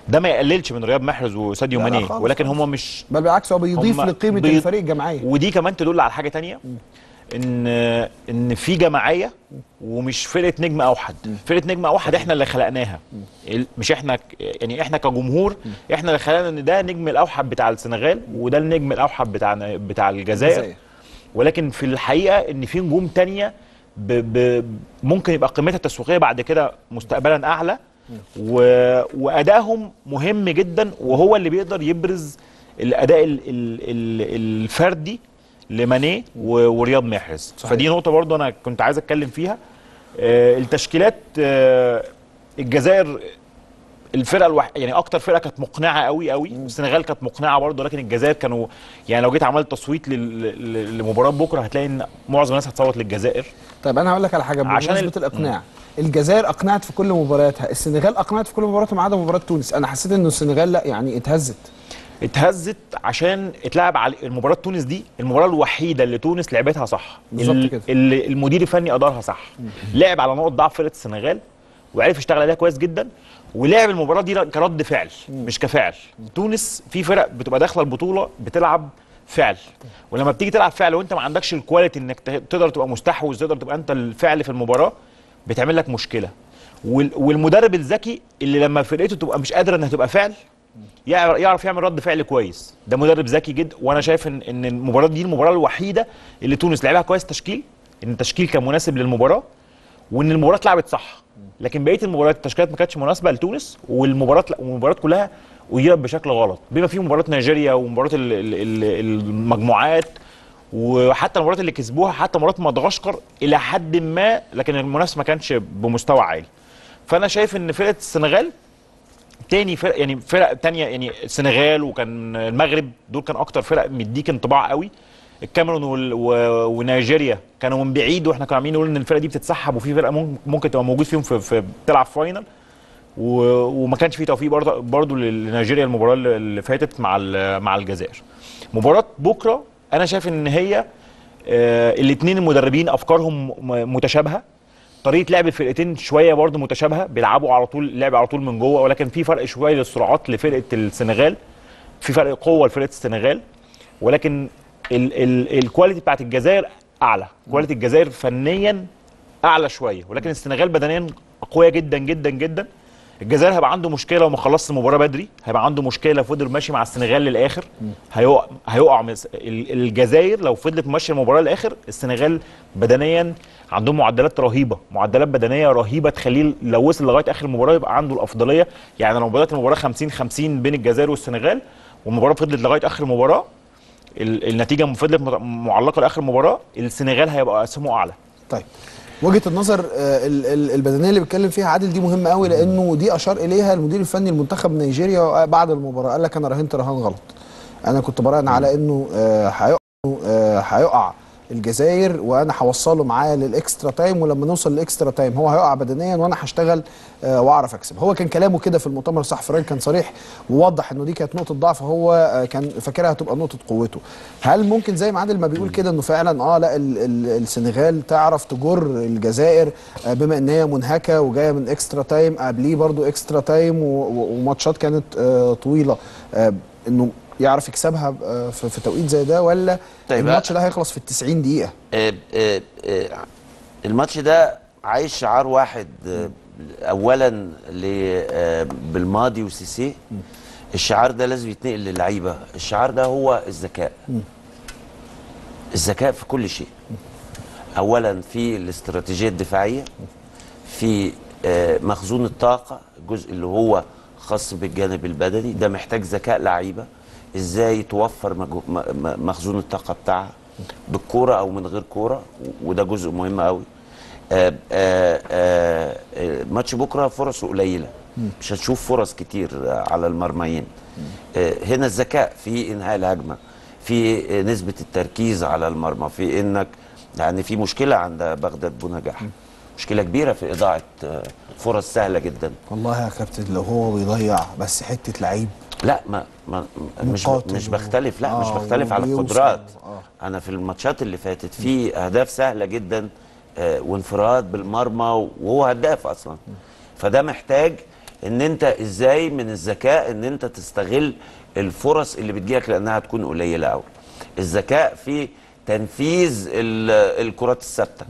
ده ما يقللش من رياض محرز وساديو لا، لا ماني خالص، ولكن خالص. هم مش بل بالعكس هو بيضيف هم لقيمه بي- الفريق الجماعيه ودي كمان تدل على حاجه تانية ان ان في جماعيه ومش فرقه نجم اوحد فرقه نجم اوحد احنا اللي خلقناها ال- مش احنا ك- يعني احنا كجمهور احنا اللي خلقنا ان ده نجم الاوحد بتاع السنغال وده النجم الاوحد بتاع بتاع الجزائر الجزائر. ولكن في الحقيقه ان في نجوم تانية ب ب ممكن يبقى قيمتها التسويقيه بعد كده مستقبلا اعلى و وادائهم مهم جدا وهو اللي بيقدر يبرز الاداء ال ال ال الفردي لماني و- ورياض محرز صحيح. فدي نقطه برضو انا كنت عايز اتكلم فيها آه التشكيلات آه الجزائر الفرقه الوح... يعني اكتر فرقه كانت مقنعه قوي قوي السنغال كانت مقنعه برضه لكن الجزائر كانوا يعني لو جيت عملت تصويت لل... لل- لمباراه بكره هتلاقي ان معظم الناس هتصوت للجزائر طيب انا هقول لك على حاجه عشان بمناسبه ال- الاقناع الجزائر اقنعت في كل مبارياتها السنغال اقنعت في كل مبارياتها ما عدا مباراه تونس انا حسيت ان السنغال لا يعني اتهزت اتهزت عشان اتلعب على المباراه تونس دي المباراه الوحيده اللي تونس لعبتها صح بالظبط ال- كده. اللي المدير الفني ادارها صح لعب على نقط ضعف فرقه السنغال وعرف يشتغل عليها كويس جدا ولعب المباراه دي كرد فعل مش كفعل تونس في فرق بتبقى داخله البطوله بتلعب فعل ولما بتيجي تلعب فعل وانت ما عندكش الكواليتي انك ت- تقدر تبقى مستحوذ تقدر تبقى انت الفعل في المباراه بتعمل لك مشكله وال- والمدرب الذكي اللي لما فرقته تبقى مش قادره انها تبقى فعل يعرف يعرف يعمل رد فعل كويس ده مدرب ذكي جدا وانا شايف ان ان المباراه دي المباراه الوحيده اللي تونس لعبها كويس تشكيل ان التشكيل كان مناسب للمباراه وان المباراه اتلعبت صح لكن بقيه المباريات التشكيلات ما كانتش مناسبه لتونس والمباراه والمباريات كلها اجيرت بشكل غلط بما فيه مباراه نيجيريا ومباراه ال- ال- ال- المجموعات وحتى المباريات اللي كسبوها حتى مباراه مدغشقر الى حد ما لكن المنافسه ما كانش بمستوى عالي فانا شايف ان فرقه السنغال تاني فرق يعني فرق تانية يعني السنغال وكان المغرب دول كان اكتر فرق مديك انطباع قوي الكاميرون وال- و- ونيجيريا كانوا من بعيد واحنا كنا عاملين نقول ان الفرقه دي بتتسحب وفي فرقه ممكن, ممكن تبقى موجود فيهم في, في بتلعب فاينل و- وما كانش في توفيق برضه برضه لنيجيريا المباراه اللي اللي فاتت مع ال- مع الجزائر مباراه بكره انا شايف ان هي الاثنين المدربين افكارهم م- متشابهه طريقه لعب الفرقتين شويه برضه متشابهه بيلعبوا على طول لعب على طول من جوه ولكن في فرق شويه للسرعات لفرقه السنغال في فرق قوه لفرقه السنغال ولكن ال ال الكواليتي بتاعت الجزائر اعلى كواليتي الجزائر فنيا اعلى شويه ولكن السنغال بدنيا قويه جدا جدا جدا الجزائر هيبقى عنده مشكله لو ما خلصش المباراه بدري هيبقى عنده مشكله لو فضل ماشي مع السنغال للاخر هيقع هيقع من الس- ال- الجزائر لو فضلت ماشيه المباراه للاخر السنغال بدنيا عندهم معدلات رهيبه معدلات بدنيه رهيبه تخليه لو وصل لغايه اخر المباراه يبقى عنده الافضليه يعني لو بدات المباراه 50 50 بين الجزائر والسنغال والمباراه فضلت لغايه اخر المباراه ال- النتيجه فضلت مت- معلقه لاخر المباراه السنغال هيبقى اسهمه اعلى طيب وجهه النظر آه، ال- ال- البدنيه اللي بيتكلم فيها عادل دي مهمه قوي لانه دي اشار اليها المدير الفني لمنتخب نيجيريا بعد المباراه قال لك انا راهنت رهان غلط انا كنت براهن على انه آه، هيقع آه، هيقع الجزائر وانا هوصله معاه للاكسترا تايم ولما نوصل للاكسترا تايم هو هيقع بدنيا وانا هشتغل آه، واعرف اكسب هو كان كلامه كده في المؤتمر الصحفي فرانك كان صريح ووضح انه دي كانت نقطه ضعف هو آه، كان فاكرها هتبقى نقطه قوته هل ممكن زي ما عادل ما بيقول كده انه فعلا اه لا ال ال السنغال تعرف تجر الجزائر آه، بما ان هي منهكه وجايه من اكسترا تايم قبليه برضو اكسترا تايم و- و- وماتشات كانت آه، طويله آه، انه يعرف يكسبها آه، في في توقيت زي ده ولا طيب، الماتش ده هيخلص في ال 90 دقيقه آه، آه، آه، الماتش ده عايش شعار واحد آه، اولا ل- آه، بالماضي وسيسي الشعار ده لازم يتنقل للعيبه الشعار ده هو الذكاء الذكاء في كل شيء اولا في الاستراتيجيه الدفاعيه في آه، مخزون الطاقه الجزء اللي هو خاص بالجانب البدني ده محتاج ذكاء لعيبه ازاي توفر مجو- م- م- مخزون الطاقه بتاعها بالكوره او من غير كوره و- وده جزء مهم قوي آه، آه، آه، آه، ماتش بكره فرصه قليله مش هتشوف فرص كتير آه، على المرميين آه، هنا الذكاء في انهاء الهجمه في آه، نسبه التركيز على المرمى في انك يعني في مشكله عند بغداد بونجاح مشكله كبيره في اضاعه آه، فرص سهله جدا والله يا كابتن لو هو بيضيع بس حته لعيب لا ما, ما مش مقاتل مش و- بختلف لا مش آه، بختلف على وبيوصل، القدرات آه. انا في الماتشات اللي فاتت في اهداف سهله جدا آه، وانفراد بالمرمى وهو هداف اصلا فده محتاج ان انت ازاي من الذكاء ان انت تستغل الفرص اللي بتجيلك لانها تكون قليله قوي الذكاء في تنفيذ ال- الكرات الثابته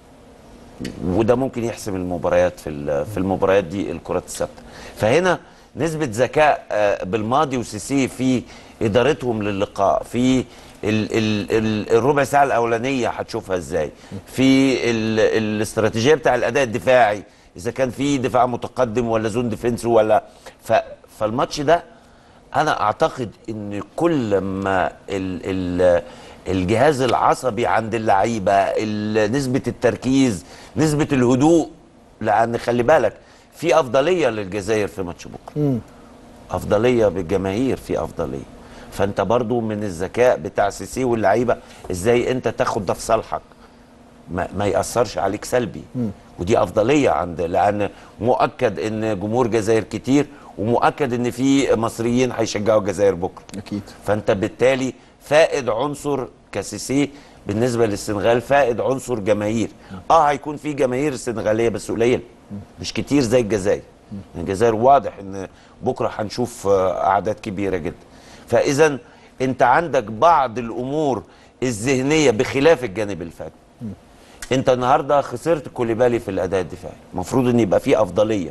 وده ممكن يحسم المباريات في ال- في المباريات دي الكرات الثابته فهنا نسبه ذكاء آه، بالماضي وسيسي في ادارتهم للقاء في ال ال ال الربع ساعه الاولانيه هتشوفها ازاي في ال الاستراتيجيه بتاع الاداء الدفاعي اذا كان في دفاع متقدم ولا زون ديفنس ولا ف فالماتش ده انا اعتقد ان كل ما ال ال الجهاز العصبي عند اللعيبه ال- نسبه التركيز نسبه الهدوء لان خلي بالك في افضليه للجزائر في ماتش بكره افضليه بالجماهير في افضليه فانت برضو من الذكاء بتاع سيسي واللعيبه ازاي انت تاخد ده في صالحك ما, ما ياثرش عليك سلبي ودي افضليه عند لان مؤكد ان جمهور جزائر كتير ومؤكد ان في مصريين هيشجعوا الجزائر بكره اكيد فانت بالتالي فائد عنصر كسيسي بالنسبه للسنغال فائد عنصر جماهير اه هيكون في جماهير سنغاليه بس قليله مش كتير زي الجزائر الجزائر واضح ان بكره هنشوف آه، اعداد كبيره جدا فاذا انت عندك بعض الامور الذهنيه بخلاف الجانب الفني انت النهارده خسرت كوليبالي في الاداء الدفاعي المفروض ان يبقى في افضليه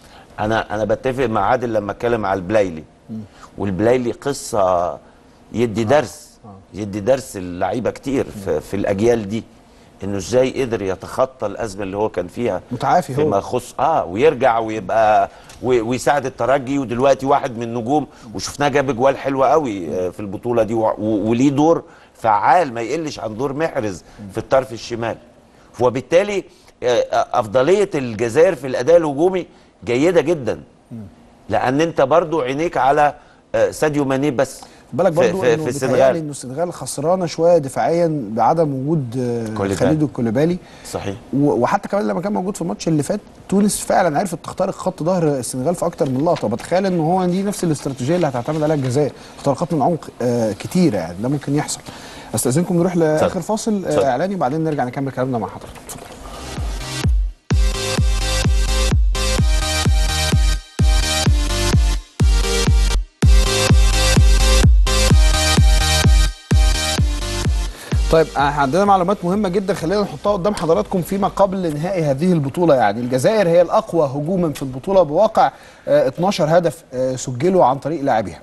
انا انا بتفق مع عادل لما اتكلم على البلايلي والبلايلي قصه يدي درس يدي درس اللعيبه كتير في, في الاجيال دي انه ازاي قدر يتخطى الازمه اللي هو كان فيها متعافي هو. فيما يخص اه ويرجع ويبقى وي- ويساعد الترجي ودلوقتي واحد من النجوم وشفناه جاب اجوال حلوه قوي آه، في البطوله دي و- و- وليه دور فعال ما يقلش عن دور محرز في الطرف الشمال وبالتالي آه، افضليه الجزائر في الاداء الهجومي جيده جدا لان انت برضو عينيك على آه، ساديو ماني بس بالك في- برضو في, انه في بيتهيألي السنغال انه السنغال خسرانه شويه دفاعيا بعدم وجود آه، كوليبالي. خالد الكوليبالي صحيح و- وحتى كمان لما كان موجود في الماتش اللي فات تونس فعلا عرفت تخترق خط ظهر السنغال في اكتر من لقطه بتخيل ان هو دي نفس الاستراتيجيه اللي هتعتمد عليها الجزائر اختراقات من عمق آه كتيره يعني ده ممكن يحصل استاذنكم نروح لاخر اتفضل. فاصل اتفضل. آه اعلاني وبعدين نرجع نكمل كلامنا مع حضرتك اتفضل طيب آه، عندنا معلومات مهمه جدا خلينا نحطها قدام حضراتكم فيما قبل نهائي هذه البطوله يعني الجزائر هي الاقوى هجوما في البطوله بواقع آه، 12 هدف آه، سجلوا عن طريق لاعبيها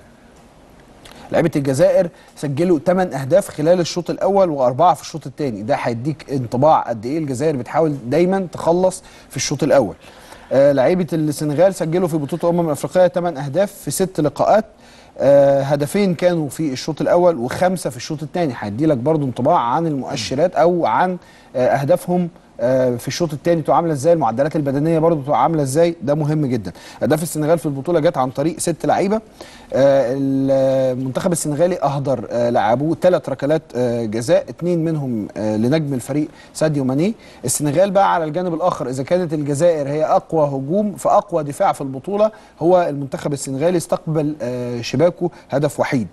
لعيبه الجزائر سجلوا 8 اهداف خلال الشوط الاول واربعه في الشوط الثاني ده هيديك انطباع قد ايه الجزائر بتحاول دايما تخلص في الشوط الاول آه لعيبه السنغال سجلوا في بطوله الامم الافريقيه 8 اهداف في ست لقاءات آه هدفين كانوا في الشوط الاول وخمسه في الشوط الثاني هيدي لك برضو انطباع عن المؤشرات او عن آه اهدافهم آه، في الشوط الثاني بتبقى عامله ازاي المعدلات البدنيه برضو بتبقى عامله ازاي ده مهم جدا اهداف السنغال في البطوله جت عن طريق ست لعيبه آه، المنتخب السنغالي اهدر آه، لاعبوه ثلاث ركلات آه، جزاء اثنين منهم آه، لنجم الفريق ساديو ماني السنغال بقى على الجانب الاخر اذا كانت الجزائر هي اقوى هجوم فاقوى دفاع في البطوله هو المنتخب السنغالي استقبل آه، شباكه هدف وحيد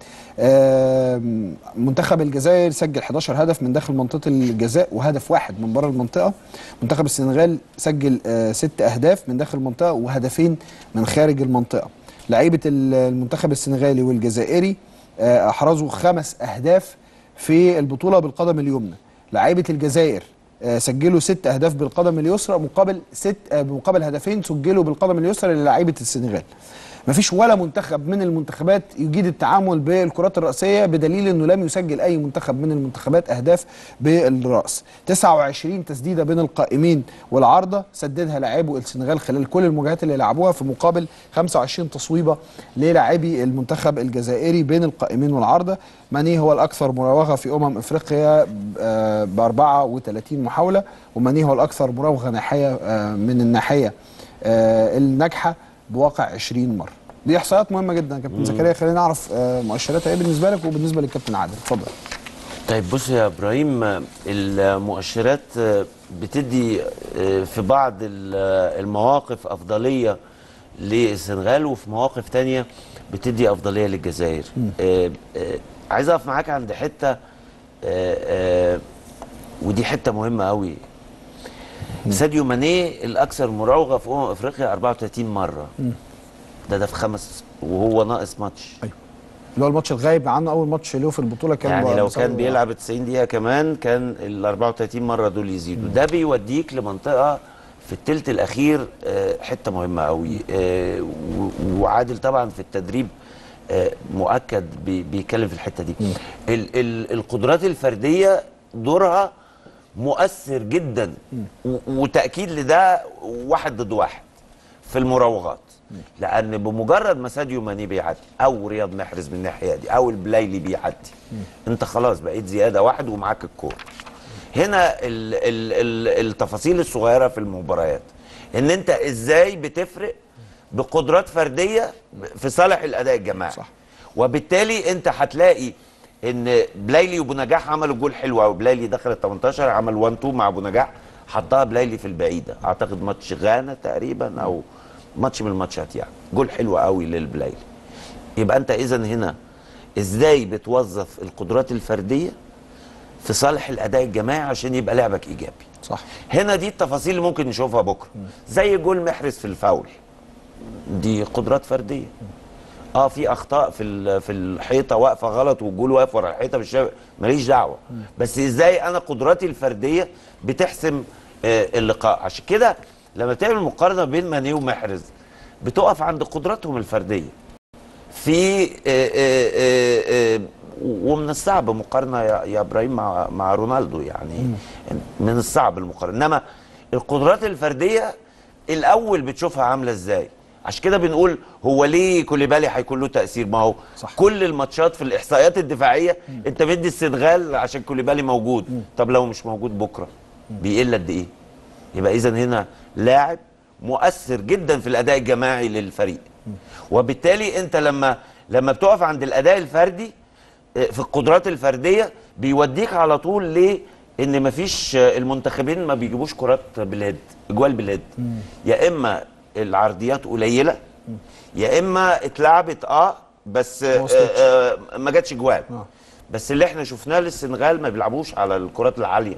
آه، منتخب الجزائر سجل 11 هدف من داخل منطقه الجزاء وهدف واحد من بره المنطقه منتخب السنغال سجل آه، ست اهداف من داخل المنطقه وهدفين من خارج المنطقه لعيبه المنتخب السنغالي والجزائري آه، احرزوا خمس اهداف في البطوله بالقدم اليمنى لعيبه الجزائر آه، سجلوا ست اهداف بالقدم اليسرى مقابل ست آه، مقابل هدفين سجلوا بالقدم اليسرى للاعيبه السنغال مفيش ولا منتخب من المنتخبات يجيد التعامل بالكرات الرأسية بدليل انه لم يسجل اي منتخب من المنتخبات اهداف بالرأس 29 تسديدة بين القائمين والعارضة سددها لاعبو السنغال خلال كل المواجهات اللي لعبوها في مقابل 25 تصويبة للاعبي المنتخب الجزائري بين القائمين والعارضة ماني هو الاكثر مراوغة في امم افريقيا ب 34 محاولة وماني هو الاكثر مراوغة ناحية آه، من الناحية آه، الناجحة بواقع 20 مره دي احصائيات مهمه جدا يا كابتن زكريا خلينا نعرف آه، مؤشراتها ايه بالنسبه لك وبالنسبه للكابتن عادل اتفضل طيب بص يا ابراهيم المؤشرات بتدي في بعض المواقف افضليه للسنغال وفي مواقف تانية بتدي افضليه للجزائر آه، آه، عايز اقف معاك عند حته آه، آه، ودي حته مهمه قوي ساديو ماني الاكثر مراوغه في امم افريقيا 34 مره ده ده في خمس وهو ناقص ماتش اللي هو الماتش الغايب عنه اول ماتش له في البطوله كان يعني لو بسبب- كان بيلعب 90 دقيقة كمان كان ال 34 مرة دول يزيدوا ده بيوديك لمنطقة في التلت الأخير آه، حتة مهمة قوي آه، و- وعادل طبعا في التدريب آه، مؤكد بي- بيتكلم في الحتة دي ال ال القدرات الفردية دورها مؤثر جدا و- وتأكيد لده واحد ضد واحد في المراوغات لان بمجرد ما ساديو ماني بيعدي او رياض محرز من الناحيه دي او البلايلي بيعدي انت خلاص بقيت زياده واحد ومعاك الكوره هنا ال ال ال التفاصيل الصغيره في المباريات ان انت ازاي بتفرق بقدرات فرديه في صالح الاداء الجماعي صح. وبالتالي انت هتلاقي ان بلايلي وابو نجاح عملوا جول حلو قوي بلايلي دخل ال 18 عمل 1 2 مع ابو نجاح حطها بلايلي في البعيده اعتقد ماتش غانا تقريبا او ماتش من الماتشات يعني جول حلو قوي للبلايلي يبقى انت اذا هنا ازاي بتوظف القدرات الفرديه في صالح الاداء الجماعي عشان يبقى لعبك ايجابي صح هنا دي التفاصيل اللي ممكن نشوفها بكره زي جول محرز في الفاول دي قدرات فرديه اه في اخطاء في ال- في الحيطه واقفه غلط والجول واقف ورا الحيطه مش ماليش دعوه بس ازاي انا قدراتي الفرديه بتحسم آه اللقاء عشان كده لما تعمل مقارنه بين ماني ومحرز بتقف عند قدراتهم الفرديه في آه، آه، آه، آه، ومن الصعب مقارنه يا يا ابراهيم مع مع رونالدو يعني من الصعب المقارنه انما القدرات الفرديه الاول بتشوفها عامله ازاي عشان كده بنقول هو ليه كوليبالي هيكون له تاثير ما هو صح. كل الماتشات في الاحصائيات الدفاعيه انت مدي السنغال عشان كوليبالي موجود طب لو مش موجود بكره بيقل قد ايه يبقى اذا هنا لاعب مؤثر جدا في الاداء الجماعي للفريق وبالتالي انت لما لما بتقف عند الاداء الفردي اه، في القدرات الفرديه بيوديك على طول ليه ان مفيش اه، المنتخبين ما بيجيبوش كرات بالهيد اجوال بالهيد يا اما العرضيات قليله يا اما اتلعبت اه بس اه، وصلتش. اه، ما جاتش جوال آه. بس اللي احنا شفناه للسنغال ما بيلعبوش على الكرات العاليه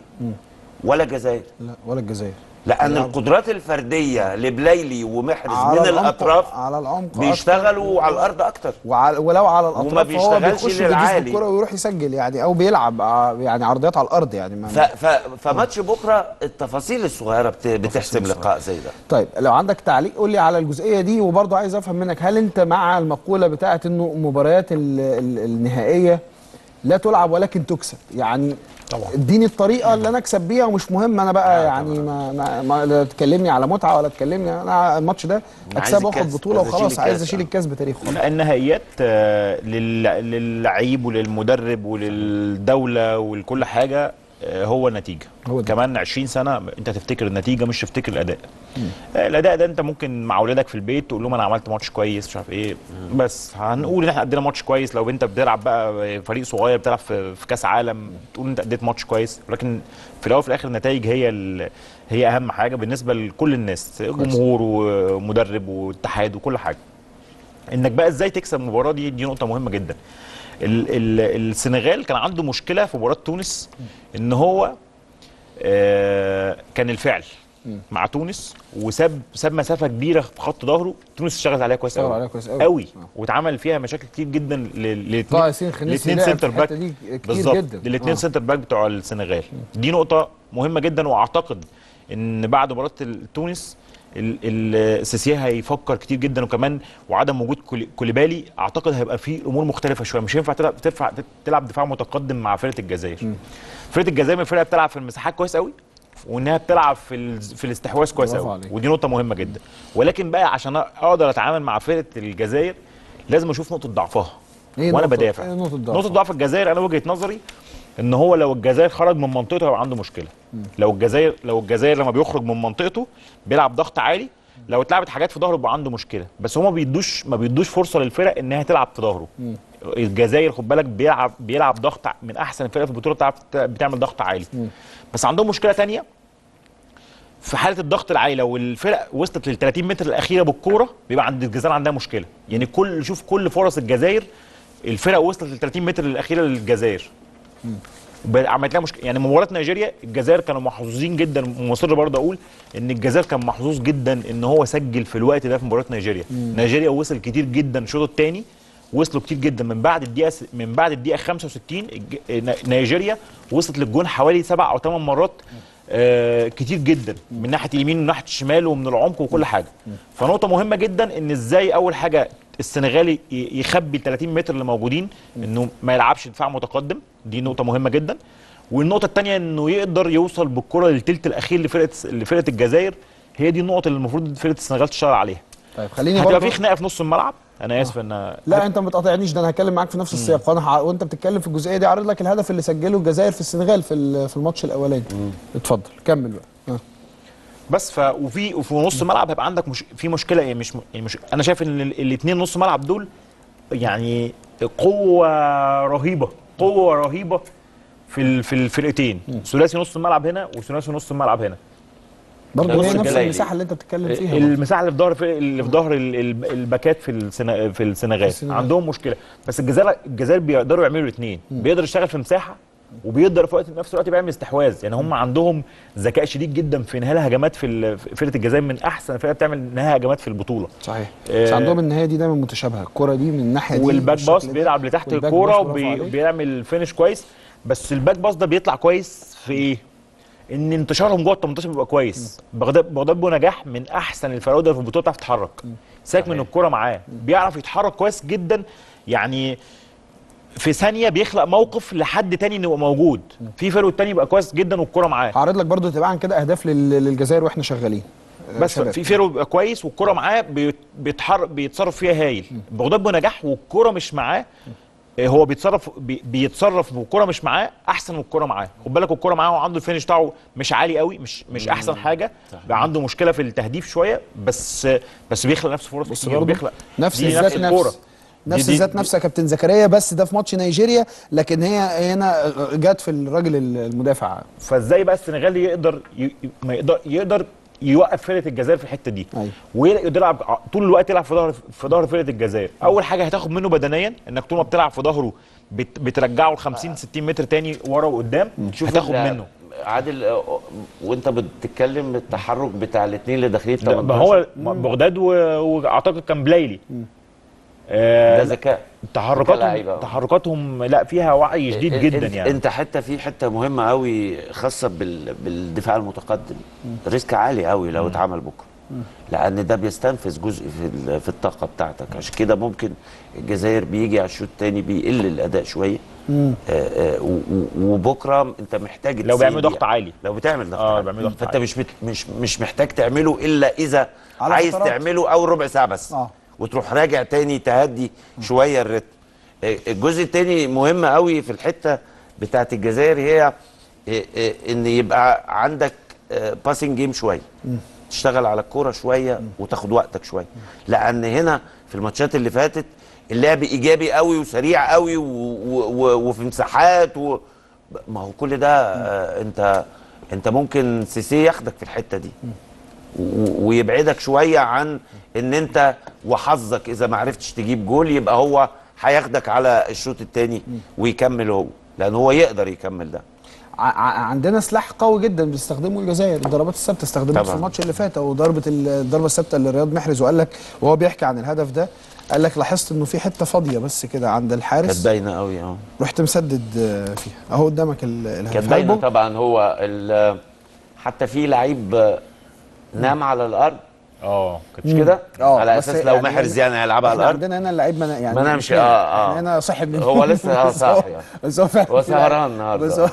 ولا الجزائر لا ولا الجزائر لان بيلعبوا. القدرات الفرديه لبلايلي ومحرز على من العمق- الاطراف على العمق بيشتغلوا أكتر. على الارض اكتر وعلى ولو على وما الاطراف فهو بيشتغلش بيخش للعالي. بيدوس بالكره ويروح يسجل يعني او بيلعب ع- يعني عرضيات على الارض يعني ما ف ف فماتش بكره التفاصيل الصغيره بت بتحسم الصغيرة. لقاء زي ده طيب لو عندك تعليق قول لي على الجزئيه دي وبرضه عايز افهم منك هل انت مع المقوله بتاعه انه مباريات ال- ال- النهائيه لا تلعب ولكن تكسب يعني طبعا. اديني الطريقه اللي انا اكسب بيها ومش مهم انا بقى يعني ما, ما, ما لا تكلمني على متعه ولا تكلمني انا الماتش ده أنا عايز اكسبه واخد الكاس، بطوله عايز أشيل وخلاص عايز الكاس، اشيل آه. الكاس بتاريخه لا النهائيات آه، لل- للعيب وللمدرب وللدوله ولكل حاجه آه، هو النتيجه هو هو ده. كمان 20 سنه انت تفتكر النتيجه مش تفتكر الاداء آه، الاداء ده انت ممكن مع اولادك في البيت تقول لهم انا عملت ماتش كويس مش عارف ايه بس هنقول ان احنا ادينا ماتش كويس لو انت بتلعب بقى فريق صغير بتلعب في, في كاس عالم تقول انت اديت ماتش كويس ولكن في الاول وفي الاخر النتائج هي ال- هي اهم حاجه بالنسبه لكل الناس جمهور ومدرب واتحاد وكل حاجه انك بقى ازاي تكسب المباراه دي دي نقطه مهمه جدا ال ال السنغال كان عنده مشكله في مباراه تونس ان هو آه كان الفعل مع تونس وساب ساب مسافه كبيره في خط ظهره تونس اشتغلت عليها كويس اشتغل قوي عليها كويس قوي. قوي آه. واتعمل فيها مشاكل كتير جدا للاثنين طه ياسين خنيسي لعب في الحتة دي كتير بالظبط جدا. الاثنين آه. سنتر باك بتوع السنغال دي نقطه مهمه جدا واعتقد ان بعد مباراه ال- تونس ال- ال- السيسيه هيفكر كتير جدا وكمان وعدم وجود كولي- كوليبالي اعتقد هيبقى في امور مختلفه شويه مش هينفع تلعب تدفع تلعب دفاع متقدم مع فرقه الجزائر فرقه الجزائر من الفرقه بتلعب في المساحات كويس قوي وانها بتلعب في ال- في الاستحواذ كويس برافو قوي عليك. ودي نقطه مهمه جدا ولكن بقى عشان اقدر اتعامل مع فرقه الجزائر لازم اشوف نقطه ضعفها إيه وانا نقطة- بدافع إيه نقطة ضعفها؟ نقطه ضعف الجزائر انا وجهه نظري ان هو لو الجزائر خرج من منطقته هيبقى عنده مشكله لو الجزائر لو الجزائر لما بيخرج من منطقته بيلعب ضغط عالي لو اتلعبت حاجات في ظهره بيبقى عنده مشكله بس هما ما بيدوش ما بيدوش فرصه للفرق انها تلعب في ظهره الجزائر خد بالك بيلعب بيلعب ضغط ع- من احسن الفرق في البطوله بتعرف ت- بتعمل ضغط عالي بس عندهم مشكله تانية في حاله الضغط العالي لو الفرق وصلت لل 30 متر الاخيره بالكوره بيبقى عند الجزائر عندها مشكله يعني كل شوف كل فرص الجزائر الفرق وصلت لل 30 متر الاخيره للجزائر ب- عملت لها مشكله يعني مباراه نيجيريا الجزائر كانوا محظوظين جدا ومصر برضه اقول ان الجزائر كان محظوظ جدا ان هو سجل في الوقت ده في مباراه نيجيريا نيجيريا وصل كتير جدا الشوط الثاني وصلوا كتير جدا من بعد الدقيقه س- من بعد الدقيقه 65 الج- ن- نيجيريا وصلت للجون حوالي سبع او ثمان مرات آه كتير جدا من ناحيه اليمين ومن ناحيه الشمال ومن العمق وكل حاجه فنقطه مهمه جدا ان ازاي اول حاجه السنغالي ي- يخبي ال 30 متر اللي موجودين انه ما يلعبش دفاع متقدم دي نقطه مهمه جدا والنقطه الثانيه انه يقدر يوصل بالكره للثلث الاخير لفرقه لفرقه الجزائر هي دي النقط اللي المفروض فرقه السنغال تشتغل عليها طيب خليني هتبقى برضه في خناقه في نص الملعب انا اسف ان لا انت ما تقاطعنيش ده انا هتكلم معاك في نفس السياق وانا ه- وانت بتتكلم في الجزئيه دي عارض لك الهدف اللي سجله الجزائر في السنغال في ال- في الماتش الاولاني اتفضل كمل بقى ها. بس ف وفي وفي نص الملعب هيبقى عندك مش في مشكله يعني مش يعني مش انا شايف ان الاثنين نص ملعب دول يعني قوه رهيبه قوه رهيبه في ال- في الفرقتين ثلاثي نص الملعب هنا وثلاثي نص الملعب هنا برضه بص هي نفس الجلايلي. المساحه اللي انت بتتكلم فيها برضه. المساحه اللي في ظهر في اللي في ظهر ال- ال- الباكات في السنغال في السنغال السنغال. عندهم مشكله بس الجزائر الجزائر بيقدروا يعملوا الاثنين بيقدر يشتغل في مساحه وبيقدر في وقت في نفس الوقت بيعمل استحواذ يعني هم عندهم ذكاء شديد جدا في انهاء الهجمات في ال- في فرقه الجزائر من احسن فرقه بتعمل انهاء هجمات في البطوله صحيح آه، بس عندهم النهايه دي دايما متشابهه الكره دي من الناحيه دي والباك بالشكل باص ده. بيلعب لتحت والباك الكوره باص برافو عليك. وبيعمل فينش كويس بس الباك باص ده بيطلع كويس في ايه؟ ان انتشارهم جوه ال 18 بيبقى كويس بغداد بغداد بونجاح من احسن الفراوده في البطوله بتعرف تتحرك ساك من الكوره معاه بيعرف يتحرك كويس جدا يعني في ثانيه بيخلق موقف لحد تاني انه يبقى موجود في فرود تاني يبقى كويس جدا والكوره معاه هعرض لك برضه تباعا كده اهداف لل- للجزائر واحنا شغالين بس شباب. في فيرو بيبقى كويس والكرة معاه بيت- بيتحرك بيتصرف فيها هايل بغداد بنجاح والكرة مش معاه آه، هو بيتصرف بي- بيتصرف والكرة مش معاه احسن من الكرة معاه خد بالك الكرة معاه وعنده الفينش بتاعه مش عالي قوي مش مش احسن حاجة بقى عنده مشكلة في التهديف شوية بس بس بيخلق نفسه فرص بس كتير برضه بيخلق نفس دي الذات الكورة. نفس نفس دي- دي- الذات نفسها كابتن زكريا بس ده في ماتش نيجيريا لكن هي هنا جت في الراجل المدافع فازاي بقى السنغال يقدر ي... ي- ما يقدر يقدر يوقف فرقه الجزائر في الحته دي أيوة. ويقدر يلعب ع- طول الوقت يلعب في ظهر في ظهر فرقه الجزائر اول حاجه هتاخد منه بدنيا انك طول ما بتلعب في ظهره بت... بترجعه ل 50 60 متر تاني ورا وقدام شوف هتاخد ال- منه عادل آه، وانت بتتكلم التحرك بتاع الاثنين اللي داخلين في ده- ما 18 هو بغداد و- واعتقد كان بلايلي آه ده ذكاء تحركاتهم كلاعيبة. تحركاتهم لا فيها وعي شديد انت- جدا يعني انت حته في حته مهمه قوي خاصه بال... بالدفاع المتقدم ريسك عالي قوي لو اتعمل بكره لان ده بيستنفذ جزء في ال- في الطاقه بتاعتك عشان كده ممكن الجزائر بيجي على الشوط الثاني بيقل الاداء شويه آه، آه، و- و- وبكره انت محتاج لو 90 بيعملوا ضغط دقيقة. عالي لو بتعمل ضغط اه عالي. بيعملوا ضغط فانت عالي. مش بت... مش مش محتاج تعمله الا اذا على عايز فترات. تعمله اول ربع ساعه بس آه. وتروح راجع تاني تهدي شويه الريتم آه، الجزء التاني مهم قوي في الحته بتاعت الجزائر هي آه، آه، ان يبقى عندك باسنج جيم شويه تشتغل على الكوره شويه وتاخد وقتك شويه لان هنا في الماتشات اللي فاتت اللعب ايجابي قوي وسريع قوي و... و... و... وفي مساحات و... ما هو كل ده آه، انت انت ممكن سيسي ياخدك في الحته دي و- ويبعدك شويه عن ان انت وحظك اذا ما عرفتش تجيب جول يبقى هو هياخدك على الشوط الثاني ويكمل هو لان هو يقدر يكمل ده ع- ع- عندنا سلاح قوي جدا بيستخدمه الجزائر الضربات الثابته استخدمت في طبعاً. الماتش اللي فات او ضربه ال- الضربه الثابته اللي رياض محرز وقال لك وهو بيحكي عن الهدف ده قال لك لاحظت انه في حته فاضيه بس كده عند كانت الحارس باينه قوي اه رحت مسدد آه، فيها اهو قدامك ال- الهدف كانت باينه هل طبعا هو ال- حتى في لعيب نام على الارض اه كانت مش كده؟ آه، على بس اساس لو يعني محرز هنا- يعني هيلعبها على احنا الارض عندنا هنا اللعيب ما يعني ما نامش، مش نايم. آه، آه. احنا هنا صاحب من هو لسه- آه، بس هو- صاحي يعني. بس هو فعلا هو في لعيب. سهران النهاردة. بس هو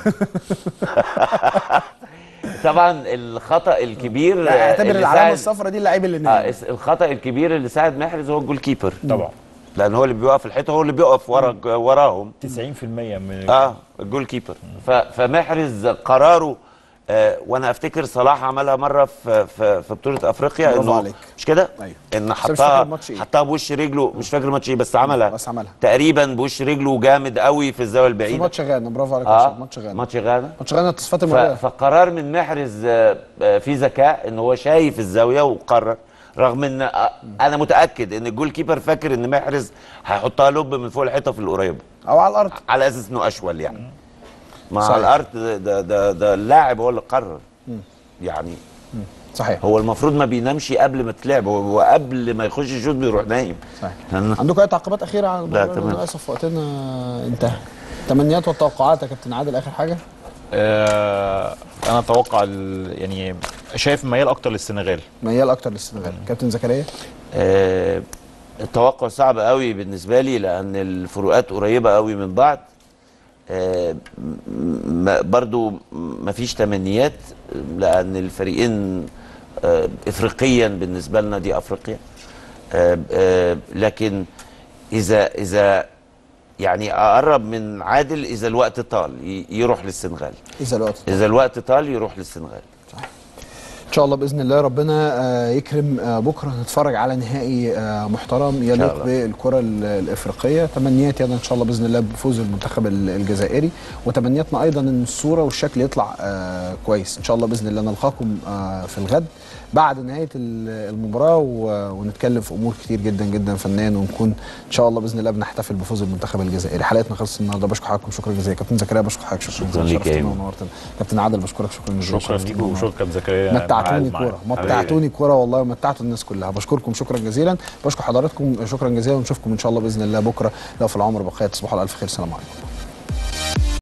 طبعا الخطا الكبير لا، اعتبر اللي العلامه ساعد- الصفراء دي اللعيب اللي اه نام اس- الخطا الكبير اللي ساعد محرز هو الجول كيبر طبعا لان هو اللي بيوقف الحيطه هو اللي بيقف ورا وراهم 90% من اه الجول كيبر ف- فمحرز قراره آه وانا افتكر صلاح عملها مره في في, في بطوله افريقيا برافو انه عليك. مش كده؟ أيوة. ان بس مش فاكر حطها الماتش إيه. حطها بوش رجله مش فاكر الماتش ايه بس عملها بس عملها. تقريبا بوش رجله جامد قوي في الزاويه في البعيده ماتش غانا برافو عليك يا اه شباب، ماتش غانا ماتش غانا ماتش غانا التصفيات ف- المرة فقرار من محرز آه، آه، في ذكاء ان هو شايف الزاويه وقرر رغم ان آه، انا متاكد ان الجول كيبر فاكر ان محرز هيحطها لوب من فوق الحيطه في القريبه او على الارض على اساس انه اشول يعني مع صحيح. الارض ده ده, ده, ده اللاعب هو اللي قرر يعني صحيح هو المفروض ما بينامش قبل ما تلعب هو هو قبل ما يخش الشوط بيروح نايم صحيح لأن- عندكم اي تعقيبات اخيره على لا، المباراة؟ تمام. للاسف وقتنا انتهى تمنيات والتوقعات يا كابتن عادل اخر حاجه آه انا اتوقع ال- يعني شايف ميال اكتر للسنغال ميال اكتر للسنغال كابتن زكريا آه، التوقع صعب قوي بالنسبه لي لان الفروقات قريبه قوي من بعض آه، م- برضو مفيش تمنيات لان الفريقين آه، افريقيا بالنسبه لنا دي افريقيا آه، آه، لكن اذا اذا يعني اقرب من عادل اذا الوقت طال ي- يروح للسنغال اذا الوقت اذا الوقت طال يروح للسنغال ان شاء الله باذن الله ربنا آه، يكرم آه، بكره نتفرج على نهائي آه، محترم يليق الله. بالكره ال- الافريقيه تمنياتي انا ان شاء الله باذن الله بفوز المنتخب ال- الجزائري وتمنياتنا ايضا ان الصوره والشكل يطلع آه، كويس ان شاء الله باذن الله نلقاكم آه، في الغد بعد نهايه ال- المباراه و- ونتكلم في امور كتير جدا جدا فنيا ونكون ان شاء الله باذن الله بنحتفل بفوز المنتخب الجزائري حلقتنا خلصت النهارده بشكر حضراتكم شكرا جزيلا كابتن زكريا بشكر حضرتك شكرا شكراً جزيلا ليك يا شرفتنا أيمن. ونورتنا كابتن عادل بشكرك شكرا جزيلا شكرا شرفتنا ليكم ونورتنا. وشكرا كابتن زكريا متعتوني معاك. كوره متعتوني كوره والله ومتعتوا الناس كلها بشكركم شكرا جزيلا بشكر حضراتكم شكرا جزيلا ونشوفكم ان شاء الله باذن الله بكره لو في العمر بقيه تصبحوا على الف خير سلام عليكم